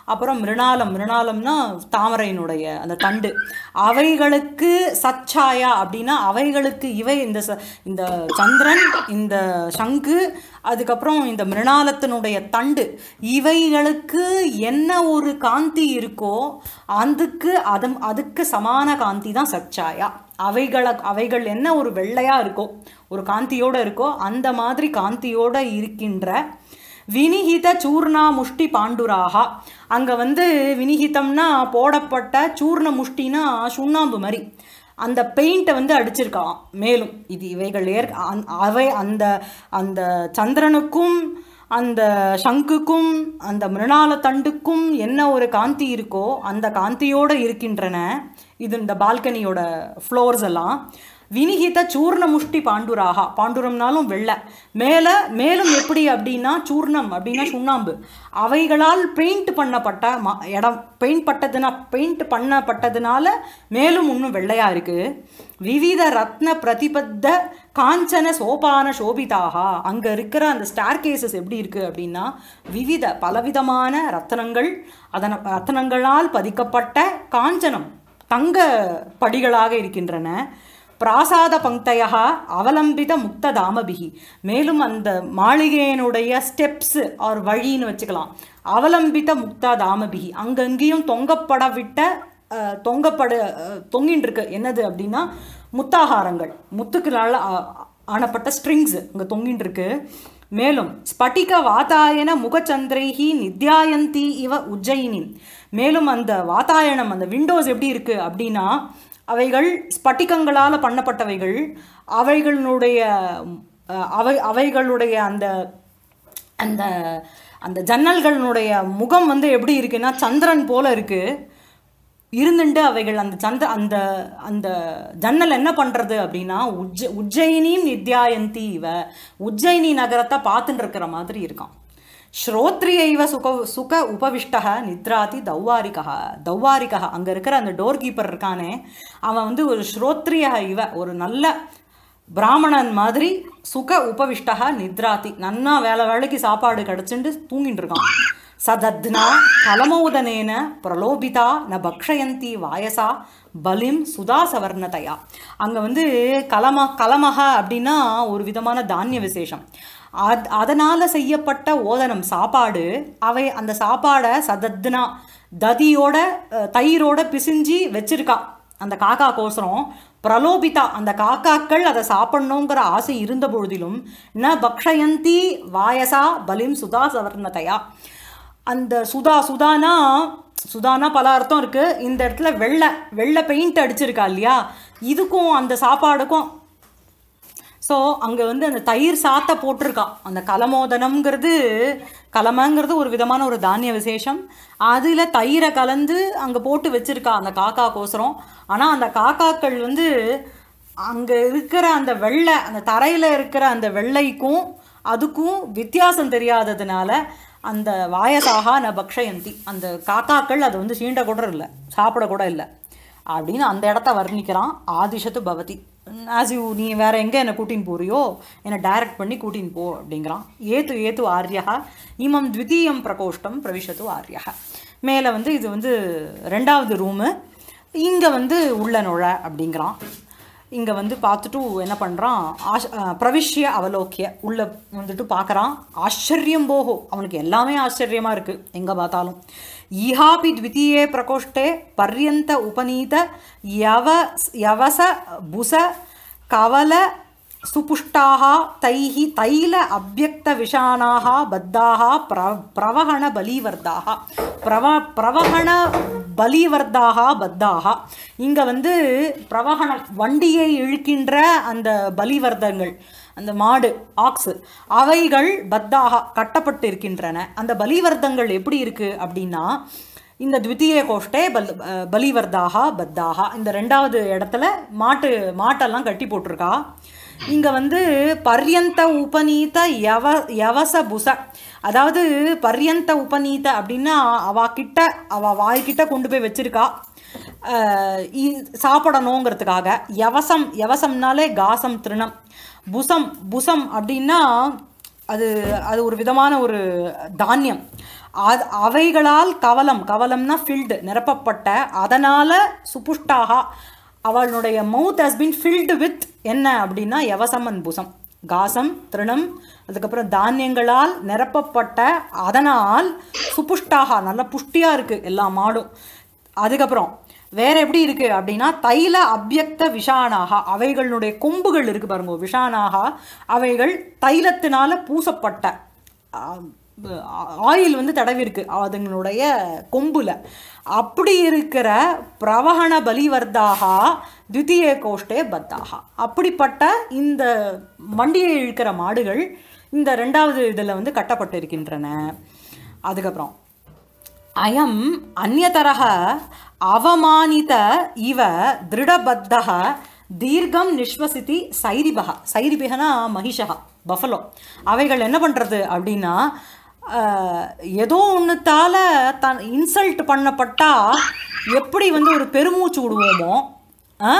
அப்புறம் மிருணாலம் மிருணாலம்னா தாமரையினுடைய அந்த தண்டு அவைகளுக்கு சச்சாயா அப்படின்னா அவைகளுக்கு இவை இந்த ச- இந்த சந்திரன் இந்த சங்கு அதுக்கப்புறம் இந்த மிருணாலத்தினுடைய தண்டு இவைகளுக்கு என்ன ஒரு காந்தி இருக்கோ அதுக்கு அது அதுக்கு சமான காந்தி தான் சச்சாயா அவைகளை அவைகள் என்ன ஒரு வெள்ளையா இருக்கோ ஒரு காந்தியோட இருக்கோ அந்த மாதிரி காந்தியோட இருக்கின்ற வினிகித சூர்ணா முஷ்டி பாண்டுராகா அங்கே வந்து வினிகிதம்னா போடப்பட்ட சூர்ண முஷ்டினா சுண்ணாம்பு மாதிரி அந்த பெயிண்ட்டை வந்து அடிச்சிருக்கான் மேலும் இது இவைகள் ஏற் அந்- அவை அந்த அந்த சந்திரனுக்கும் அந்த சங்குக்கும் அந்த மிருணால தண்டுக்கும் என்ன ஒரு காந்தி இருக்கோ அந்த காந்தியோடு இருக்கின்றன இது இந்த பால்கனியோட ஃப்ளோர்ஸ் எல்லாம் வினிகித சூர்ண முஷ்டி பாண்டுராகா பாண்டுரம்னாலும் வெள்ளை மேலே மேலும் எப்படி அப்படின்னா சூர்ணம் அப்படின்னா சுண்ணாம்பு அவைகளால் பெயிண்ட் பண்ணப்பட்ட ம இடம் பெயிண்ட் பட்டதுனா பெயிண்ட் பண்ணப்பட்டதுனால மேலும் இன்னும் வெள்ளையாக இருக்குது விவித ரத்ன பிரதிபத்த காஞ்சன சோபான சோபிதாக அங்கே இருக்கிற அந்த ஸ்டார் கேசஸ் எப்படி இருக்குது அப்படின்னா விவித பலவிதமான ரத்னங்கள் அதன ரத்னங்களால் பதிக்கப்பட்ட காஞ்சனம் தங்க படிகளாக இருக்கின்றன பிராசாத பங்கையா அவலம்பித முக்த தாமபிகி மேலும் அந்த மாளிகையினுடைய ஸ்டெப்ஸு ஆர் வழின்னு வச்சுக்கலாம் அவலம்பித முக்தா தாமபிகி அங்கங்கேயும் தொங்கப்பட விட்ட அஹ், தொங்கப்பட அஹ், தொங்கின்னு இருக்கு என்னது அப்படின்னா முத்தாகாரங்கள் முத்துக்களால் ஆ- ஆனப்பட்ட ஸ்ட்ரிங்ஸ் அங்கே தொங்கின்னு இருக்கு மேலும் ஸ்பட்டிக வாதாயன முகச்சந்திரைஹி நித்யாயந்தி இவ உஜ்ஜயினி மேலும் அந்த வாதாயனம் அந்த விண்டோஸ் எப்படி இருக்கு அப்படின்னா அவைகள் ஸ்பட்டிகங்களால் பண்ணப்பட்டவைகள் அவைகளினுடைய அஹ், அவை அவைகளுடைய அந்த அந்த அந்த ஜன்னல்களினுடைய முகம் வந்து எப்படி இருக்குன்னா சந்திரன் போல இருக்கு இருந்துட்டு அவைகள் அந்த சந்த அந்த அந்த ஜன்னல் என்ன பண்ணுறது அப்படின்னா உஜ்ஜ உஜ்ஜயினியும் நித்யாயந்தி இவ உஜ்ஜயினி நகரத்தை பார்த்துட்டு இருக்கிற மாதிரி இருக்கான் ஸ்ரோத்ரிய இவ சுக சுக உபவிஷ்டக நித்ராதி தௌவாரிகா தௌவாரிகா அங்கே இருக்கிற அந்த டோர் கீப்பர் இருக்கானே அவன் வந்து ஒரு ஸ்ரோத்ரிய இவ ஒரு நல்ல பிராமணன் மாதிரி சுக உபவிஷ்டக நித்ராதி நன்னா வேலை வேலைக்கு சாப்பாடு கிடச்சிட்டு தூங்கிட்டு இருக்கான் சதத்னா கலமோதனேன பிரலோபிதா ந பக்ஷயந்தி வாயசா பலிம் சுதா சவர்ணதையா அங்கே வந்து கலம கலமக அப்படின்னா ஒரு விதமான தானிய விசேஷம் அத் அதனால் செய்யப்பட்ட ஓதனம் சாப்பாடு அவை அந்த சாப்பாடை சதத்னா ததியோட அஹ், தயிரோட பிசிஞ்சி வச்சிருக்கா அந்த காக்கா கோசரம் பிரலோபிதா அந்த காக்காக்கள் அதை சாப்பிடணுங்கிற ஆசை இருந்த பொழுதிலும் ந பக்ஷயந்தி வாயசா பலிம் சுதா சவர்ணதையா அந்த சுதா சுதானா சுதானா பல அர்த்தம் இருக்குது இந்த இடத்துல வெள்ளை வெள்ளை பெயிண்ட் அடிச்சிருக்கா இல்லையா இதுக்கும் அந்த சாப்பாடுக்கும் ஸோ அங்கே வந்து அந்த தயிர் சாத்தை போட்டிருக்கா அந்த கலமோதனம்ங்கிறது கலமங்கிறது ஒரு விதமான ஒரு தானிய விசேஷம் அதில் தயிரை கலந்து அங்கே போட்டு வச்சிருக்கா அந்த காக்கா கோசரம் ஆனால் அந்த காக்காக்கள் வந்து அங்கே இருக்கிற அந்த வெள்ளை அந்த தரையில் இருக்கிற அந்த வெள்ளைக்கும் அதுக்கும் வித்தியாசம் தெரியாததுனால அந்த வாயசாகா ந பக்ஷயந்தி அந்த காக்காக்கள் அதை வந்து சீண்ட கூட இல்லை சாப்பிட கூட இல்லை அப்படின்னு அந்த இடத்த வர்ணிக்கிறான் ஆதிஷத்து பவதி ஆஸ் யூ நீ வேற எங்கே என்னை கூட்டின்னு போறியோ என்னை டைரக்ட் பண்ணி கூட்டின்னு போ அப்படிங்கிறான் ஏத்து ஏத்து ஆர்யா இமம் த்விதீயம் பிரகோஷ்டம் பிரவிஷத்து ஆர்யா மேலே வந்து இது வந்து ரெண்டாவது ரூமு இங்கே வந்து உள்ள நுழ அப்படிங்கிறான் இங்கே வந்து பார்த்துட்டு என்ன பண்ணுறான் ஆஷ் அஹ் பிரவிஷ்ய அவலோக்கிய உள்ளே வந்துட்டு பார்க்குறான் ஆச்சரியம் போகோ அவனுக்கு எல்லாமே ஆச்சரியமாக இருக்குது எங்கே பார்த்தாலும் ஈஹாபி த்விதீயே பிரகோஷ்டே பர்யந்த உபநீத யவ யவச புச கவல சுபுஷ்டாக தைஹ தைல அவ்வக்த விஷானாக பத்தாக பிர பிரவகண பலிவர்தாக பிரவ பிரவகண பலிவர்தாக பத்தாக இங்கே வந்து பிரவகண வண்டியை இழுக்கின்ற அந்த பலிவர்தங்கள் அந்த மாடு ஆக்ஸு அவைகள் பத்தாக கட்டப்பட்டு இருக்கின்றன அந்த பலிவர்தங்கள் எப்படி இருக்குது அப்படின்னா இந்த த்விதீய கோஷ்டே பல் அஹ் பலிவர்தாக பத்தாக இந்த ரெண்டாவது இடத்துல மாட்டு மாட்டெல்லாம் கட்டி போட்டிருக்கா இங்கே வந்து பர்யந்த உபநீத யவ யவச புச அதாவது பர்யந்த உபநீத அப்படின்னா அவ கிட்ட அவ வாய்க்கிட்ட கொண்டு போய் வச்சிருக்கா அஹ் இ- சாப்பிடணுங்கிறதுக்காக யவசம் யவசம்னாலே காசம் திருணம் புசம் புசம் அப்படின்னா அது அது ஒரு விதமான ஒரு தானியம் அது அவைகளால் கவலம் கவலம்னா ஃபில்டு நிரப்பப்பட்ட அதனால் சுபுஷ்டாக அவளுடைய mouth has been filled with என்ன அப்படின்னா யவசமன் புசம் காசம் திருணம் அதுக்கப்புறம் தானியங்களால் நிரப்பப்பட்ட அதனால் சுபுஷ்டாக நல்ல புஷ்டியாக இருக்குது எல்லா மாடும் அதுக்கப்புறம் வேற எப்படி இருக்கு அப்படின்னா தைல அபியக்த விஷானாக அவைகளுடைய கொம்புகள் இருக்கு பாருங்க விஷானாக அவைகள் தைலத்தினால பூசப்பட்ட ஆயில் வந்து தடவி இருக்கு அதுங்களுடைய கொம்புல அப்படி இருக்கிற பிரவகண பலிவர்தாக தித்திய கோஷ்டே பத்தாக அப்படிப்பட்ட இந்த வண்டியை இழுக்கிற மாடுகள் இந்த ரெண்டாவது இதில் வந்து கட்டப்பட்டிருக்கின்றன அதுக்கப்புறம் அயம் அந்நதரः அவமானித இவ திருடபத்தः தீர்க்கம் நிஸ்வசித்தி சைரிபக சைரிபிகனா மகிஷா பஃபலோ அவைகள் என்ன பண்ணுறது அப்படின்னா ஆஹ், ஏதோ ஒன்றுத்தால தன் இன்சல்ட் பண்ணப்பட்டா எப்படி வந்து ஒரு பெருமூச்சு விடுவோமோ ஆ?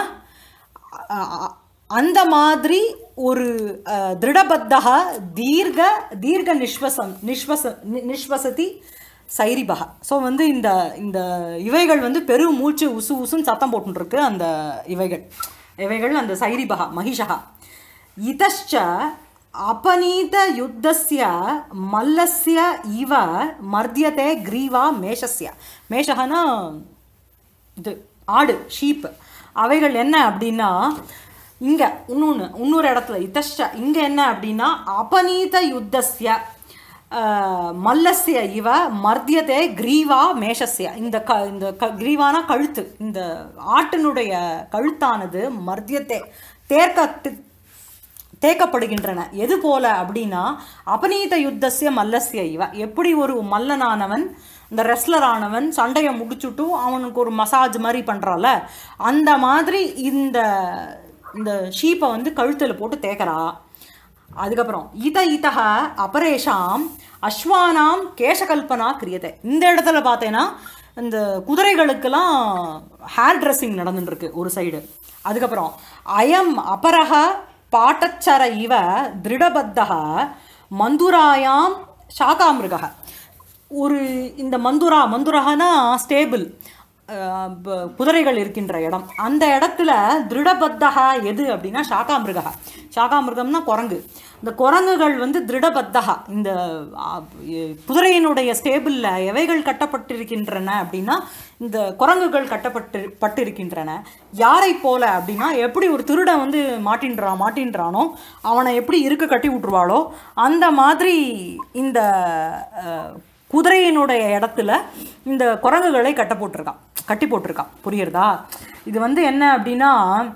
அ- அந்த மாதிரி ஒரு அஹ், திருடபத்தக தீர்க்க தீர்க்க நிஸ்வசம் நிஸ்வச நி- நிஸ்வசதி சைரிபக ஸோ வந்து இந்த இந்த இவைகள் வந்து பெரும் மூச்சு உசு உசுன்னு சத்தம் போட்டுருக்கு அந்த இவைகள் இவைகள் அந்த சைரிபக மகிஷா இதश्च அபநீத யுத்தஸ்ய மல்லஸ்ய இவ மர்த்தியதே கிரீவா மேஷஸ்ய மேஷகனா இது ஆடு ஷீப் அவைகள் என்ன அப்படின்னா இங்கே இன்னொன்று இன்னொரு இடத்துல இதஷ்ட இங்கே என்ன அப்படின்னா அபநீத யுத்தஸ்ய ஆஹ், மல்லஸ்ய இவ மர்த்தியதே கிரீவா மேஷஸ்ய இந்த க இந்த க கிரீவானா கழுத்து இந்த ஆட்டினுடைய கழுத்தானது மர்த்தியத்தே தேர்க்க தேக்கப்படுகின்றன எது போல அப்படின்னா அபநீத யுத்தஸ்ய மல்லஸ்ய இவ எப்படி ஒரு மல்லனானவன் இந்த ரெஸ்லர் ஆனவன் சண்டையை முடிச்சுட்டு அவனுக்கு ஒரு மசாஜ் மாதிரி பண்ணுறால அந்த மாதிரி இந்த இந்த ஷீப்பை வந்து கழுத்தில் போட்டு தேக்கிறா அதுக்கப்புறம் இத இதக அபரேஷாம் அஸ்வானாம் கேசகல்பனா கிரியத்தை இந்த இடத்துல பார்த்தேன்னா இந்த குதிரைகளுக்கெல்லாம் ஹேர் ட்ரெஸ்ஸிங் நடந்துட்டு இருக்கு ஒரு சைடு அதுக்கப்புறம் அயம் அபரக பாட்டச்சர இவ திருடபத்தக மந்துராயாம் சாகாமிருக ஒரு இந்த மந்துரா மந்துரகனா ஸ்டேபிள் குதிரைகள் இருக்கின்ற இடம் அந்த இடத்துல திருடபத்தகா எது அப்படின்னா சாகாமிருகா சாகாமிருகம்னா குரங்கு இந்த குரங்குகள் வந்து திருடபத்தகா இந்த ஆ, எ- குதிரையினுடைய ஸ்டேபிளில் எவைகள் கட்டப்பட்டிருக்கின்றன அப்படின்னா இந்த குரங்குகள் கட்டப்பட்டு பட்டிருக்கின்றன யாரை போல அப்படின்னா எப்படி ஒரு திருடன் வந்து மாட்டின்றான் மாட்டின்றானோ அவனை எப்படி இருக்க கட்டி விட்டுருவாளோ அந்த மாதிரி இந்த அஹ், குதிரையினுடைய இடத்துல இந்த குரங்குகளை கட்ட போட்டிருக்கான் கட்டி போட்டிருக்கான் புரியுறதா இது வந்து என்ன அப்படின்னா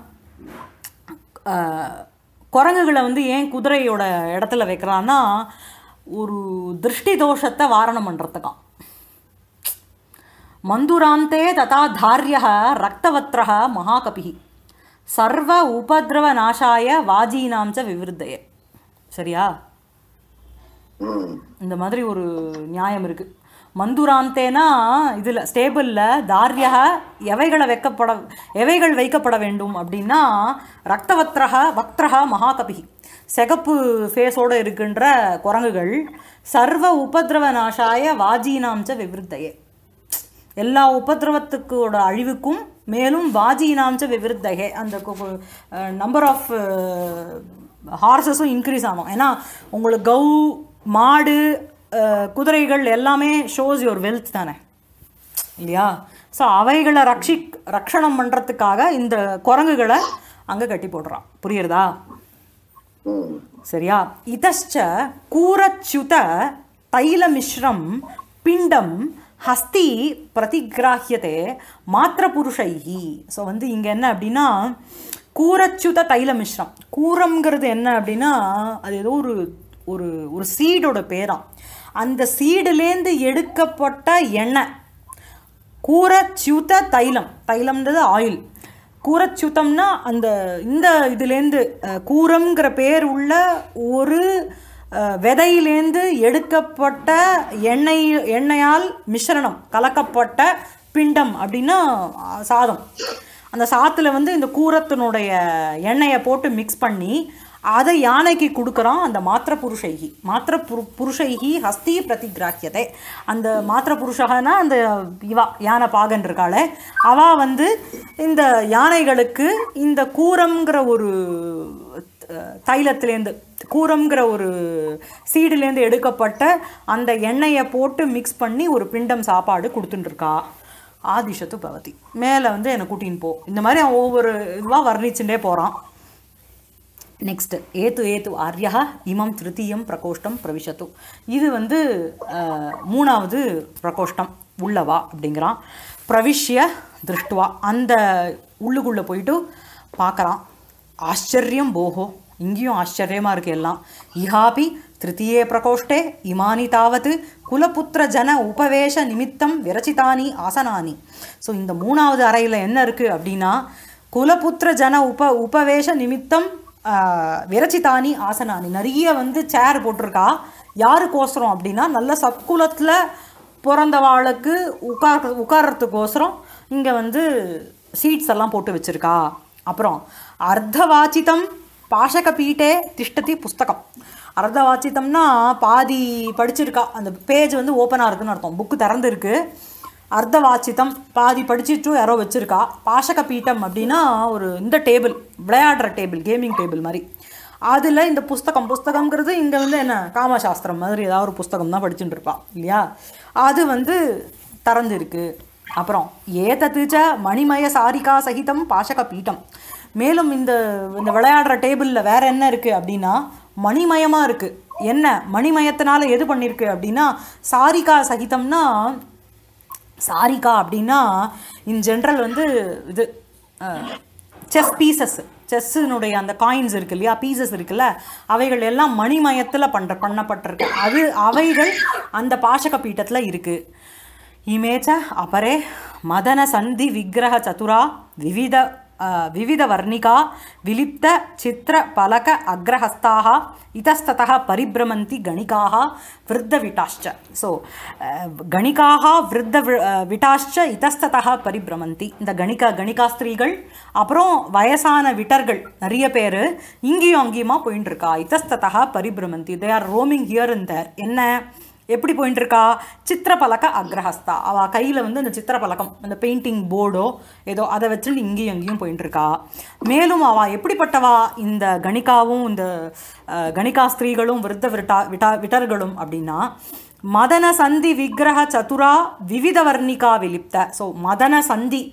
அஹ், குரங்குகளை வந்து ஏன் குதிரையோட இடத்துல வைக்கிறான்னா ஒரு திருஷ்டி தோஷத்தை வாரணம் பண்ணுறதுக்கான் மந்துராந்தே ததா தாரியः ரக்தவத்ரः மகாகபிः சர்வ உபதிரவ நாசாய வாஜீனாம் ச விவிருத்தயே சரியா ம் இந்த மாதிரி ஒரு நியாயம் இருக்கு மந்துராந்தேனா இதில் ஸ்டேபிளில் தாரியாக எவைகளை வைக்கப்பட எவைகள் வைக்கப்பட வேண்டும் அப்படின்னா ரக்தவத்ரக வக்திரக மகாகபி சிகப்பு ஃபேஸோடு இருக்கின்ற குரங்குகள் சர்வ உபதிரவ நாசாய வாஜீனாம் ச விவிருத்தையே எல்லா உபதிரவத்துக்கோட அழிவுக்கும் மேலும் வாஜீனாம்ச விவிருத்தகே அந்த நம்பர் ஆஃப் ஹார்சஸும் இன்க்ரீஸ் ஆகும் ஏன்னா உங்களுக்கு கௌ மாடு அஹ், குதிரைகள் எல்லாமே ஷோஸ் யுவர் வெல்த் தானே இல்லையா ஸோ அவைகளை ரக்ஷி ரக்ஷணம் பண்ணுறதுக்காக இந்த குரங்குகளை அங்கே கட்டி போடுறான் புரியுறதா ம் சரியா இதश्च கூரச்சுத தைலமிஸ்ரம் பிண்டம் ஹஸ்தி பிரதிகிராஹியதே மாத்திரபுருஷைஹி ஸோ வந்து இங்கே என்ன அப்படின்னா கூரச்சுத தைலமிஸ்ரம் கூரம்ங்கிறது என்ன அப்படின்னா அது ஏதோ ஒரு ஒரு ஒரு சீடோட பேராம் அந்த சீடுலேருந்து எடுக்கப்பட்ட எண்ணெய் கூரச்சுத தைலம் தைலம்ன்றது ஆயில் கூரச்சுத்தம்னா அந்த இந்த இதுலேருந்து அஹ், கூரம்ங்கிற பேர் உள்ள ஒரு அஹ், விதையிலேந்து எடுக்கப்பட்ட எண்ணெய் எண்ணெயால் மிശ്രണം கலக்கப்பட்ட பிண்டம் அப்படின்னா அஹ், சாதம் அந்த சாத்தில் வந்து இந்த கூரத்தினுடைய எண்ணெயை போட்டு மிக்ஸ் பண்ணி அதை யானைக்கு கொடுக்குறான் அந்த மாத்திர புருஷைகி மாத்திர புரு புருஷைகி ஹஸ்தி பிரதிகிராக்கியதை அந்த மாத்திர புருஷகனா அந்த இவா யானை பாகன் இருக்காளே அவ வந்து இந்த யானைகளுக்கு இந்த கூரம்ங்கிற ஒரு அஹ், தைலத்திலேருந்து கூரம்ங்கிற ஒரு சீடுலேருந்து எடுக்கப்பட்ட அந்த எண்ணெயை போட்டு மிக்ஸ் பண்ணி ஒரு பிண்டம் சாப்பாடு கொடுத்துட்டுருக்கா ஆதிஷத்து பவதி மேலே வந்து என்னை கூட்டின்னு போ இந்த மாதிரி அவன் ஒவ்வொரு இதுவாக வர்ணிச்சுட்டே போகிறான் நெக்ஸ்ட் ஏத்து ஏத்து ஆர்யா இமம் திருத்தீயம் பிரகோஷ்டம் பிரவிஷத்து இது வந்து அஹ், மூணாவது பிரகோஷ்டம் உள்ளவா அப்படிங்கிறான் பிரவிஷ்ய திருஷ்டுவா அந்த உள்ளுக்குள்ளே போயிட்டு பார்க்குறான் ஆச்சரியம் போகோ இங்கேயும் ஆச்சரியமாக இருக்கு எல்லாம் இஹாபி திருத்தீயே பிரகோஷ்டே இமானி தாவது குலபுத்திர ஜன உபவேஷ நிமித்தம் விரச்சிதானி ஆசனானி ஸோ இந்த மூணாவது அறையில் என்ன இருக்குது அப்படின்னா குலபுத்திர ஜன உப உபவேஷ நிமித்தம் ஆஹ், விரச்சிதானி ஆசனானி நிறைய வந்து சேர் போட்டிருக்கா யாருக்கோசரம் அப்படின்னா நல்ல சத்குலத்தில் பிறந்தவாளுக்கு உட்கார் உட்கார்றதுக்கோசரம் இங்கே வந்து சீட்ஸ் எல்லாம் போட்டு வச்சிருக்கா அப்புறம் அர்த்தவாச்சிதம் பாஷக பீட்டே திஷ்டதி புஸ்தகம் அர்த்தவாச்சிதம்னா பாதி படிச்சிருக்கா அந்த பேஜ் வந்து ஓப்பனாக இருக்குன்னு அர்த்தம் புக்கு திறந்துருக்கு அர்த்தவாச்சிதம் பாதி படிச்சுட்டு யாரோ வச்சுருக்கா பாஷக பீட்டம் அப்படின்னா ஒரு இந்த டேபிள் விளையாடுற டேபிள் கேமிங் டேபிள் மாதிரி அதில் இந்த புஸ்தகம் புஸ்தகம்ங்கிறது இங்கே வந்து என்ன காமசாஸ்திரம் மாதிரி ஏதாவது ஒரு புஸ்தகம் தான் படிச்சுட்டு இருப்பா இல்லையா அது வந்து திறந்து இருக்கு அப்புறம் ஏதத்துச்ச மணிமய சாரிகா சகிதம் பாஷக பீட்டம் மேலும் இந்த இந்த விளையாடுற டேபிளில் வேற என்ன இருக்குது அப்படின்னா மணிமயமாக இருக்குது என்ன மணிமயத்தினால எது பண்ணியிருக்கு அப்படின்னா சாரிகா சகிதம்னா சாரிகா அப்படின்னா இன் ஜென்ரல் வந்து இது செஸ் பீசஸ் செஸ்ஸினுடைய அந்த காயின்ஸ் இருக்கு இல்லையா பீசஸ் இருக்குல்ல அவைகள் எல்லாம் மணிமயத்தில் பண்ணுற பண்ணப்பட்டிருக்கு அது அவைகள் அந்த பாஷக பீட்டத்தில் இருக்குது இமேச்ச அபரே மதன சந்தி விக்கிரக சதுரா விவித அஹ், விவிதவர்ணிகா விலிப்த சித்திர பலக அக்ரஹஸ்தாக இதஸ்ததः பரிபிரமந்தி கணிகாः விருத்தவிட்டாश्च ஸோ கணிகாக விருத்த வி- அஹ், விட்டாश्च இதஸ்ததः பரிபிரமந்தி இந்த கணிகா கணிகா ஸ்திரீகள் அப்புறம் வயசான விட்டர்கள் நிறைய பேர் இங்கேயும் அங்கேயுமா போயின்னு இருக்கா இதஸ்ததः பரிபிரமந்தி they are roaming here in there என்ன எப்படி போயிட்டு இருக்கா சித்திரப்பலக அக்ரஹஸ்தா அவ கையில் வந்து அந்த சித்திரப்பலகம் அந்த பெயிண்டிங் போர்டோ ஏதோ அதை வச்சுட்டு இங்கேயும் அங்கேயும் போயிட்டு இருக்கா மேலும் அவ எப்படிப்பட்டவா இந்த கணிகாவும் இந்த அஹ், கணிகா ஸ்திரீகளும் விருத்த விட்டா விட்டா விட்டர்களும் அப்படின்னா மதன சந்தி விக்கிரக சதுரா விவித வர்ணிகா விலிப்த ஸோ மதன சந்தி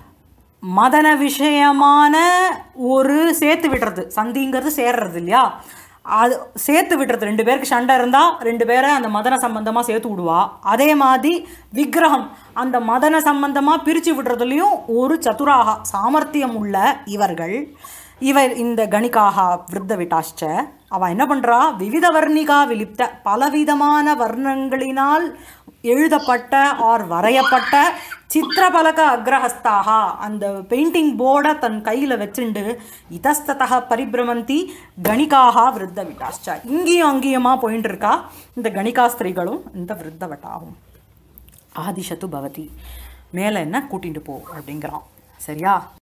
மதன விஷயமான ஒரு சேர்த்து விடுறது சந்திங்கிறது சேர்றது இல்லையா அது சேர்த்து விடுறது ரெண்டு பேருக்கு சண்டை இருந்தால் ரெண்டு பேரை அந்த மதன சம்பந்தமாக சேர்த்து விடுவா அதே மாதிரி விக்கிரகம் அந்த மதன சம்பந்தமாக பிரித்து விடுறதுலையும் ஒரு சதுராக சாமர்த்தியம் உள்ள இவர்கள் இவர் இந்த கணிகாக விருத்த விட்டாஷ்ட அவன் என்ன பண்ணுறா விவித வர்ணிகா விலிப்த பலவிதமான வர்ணங்களினால் எழுதப்பட்ட ஆர் வரையப்பட்ட சித்திரபலக அக்ரஹஸ்தாக அந்த பெயிண்டிங் போர்டை தன் கையில் வச்சுண்டு இதஸ்ததக பரிபிரமந்தி கணிகாக விருத்த விட்டாஷ்ட இங்கேயும் அங்கேயுமா போயின்னு இருக்கா இந்த கணிகா ஸ்திரீகளும் இந்த விருத்த வட்டாகும் ஆதிஷத்து பவதி மேலே என்ன கூட்டிட்டு போ அப்படிங்கிறான் சரியா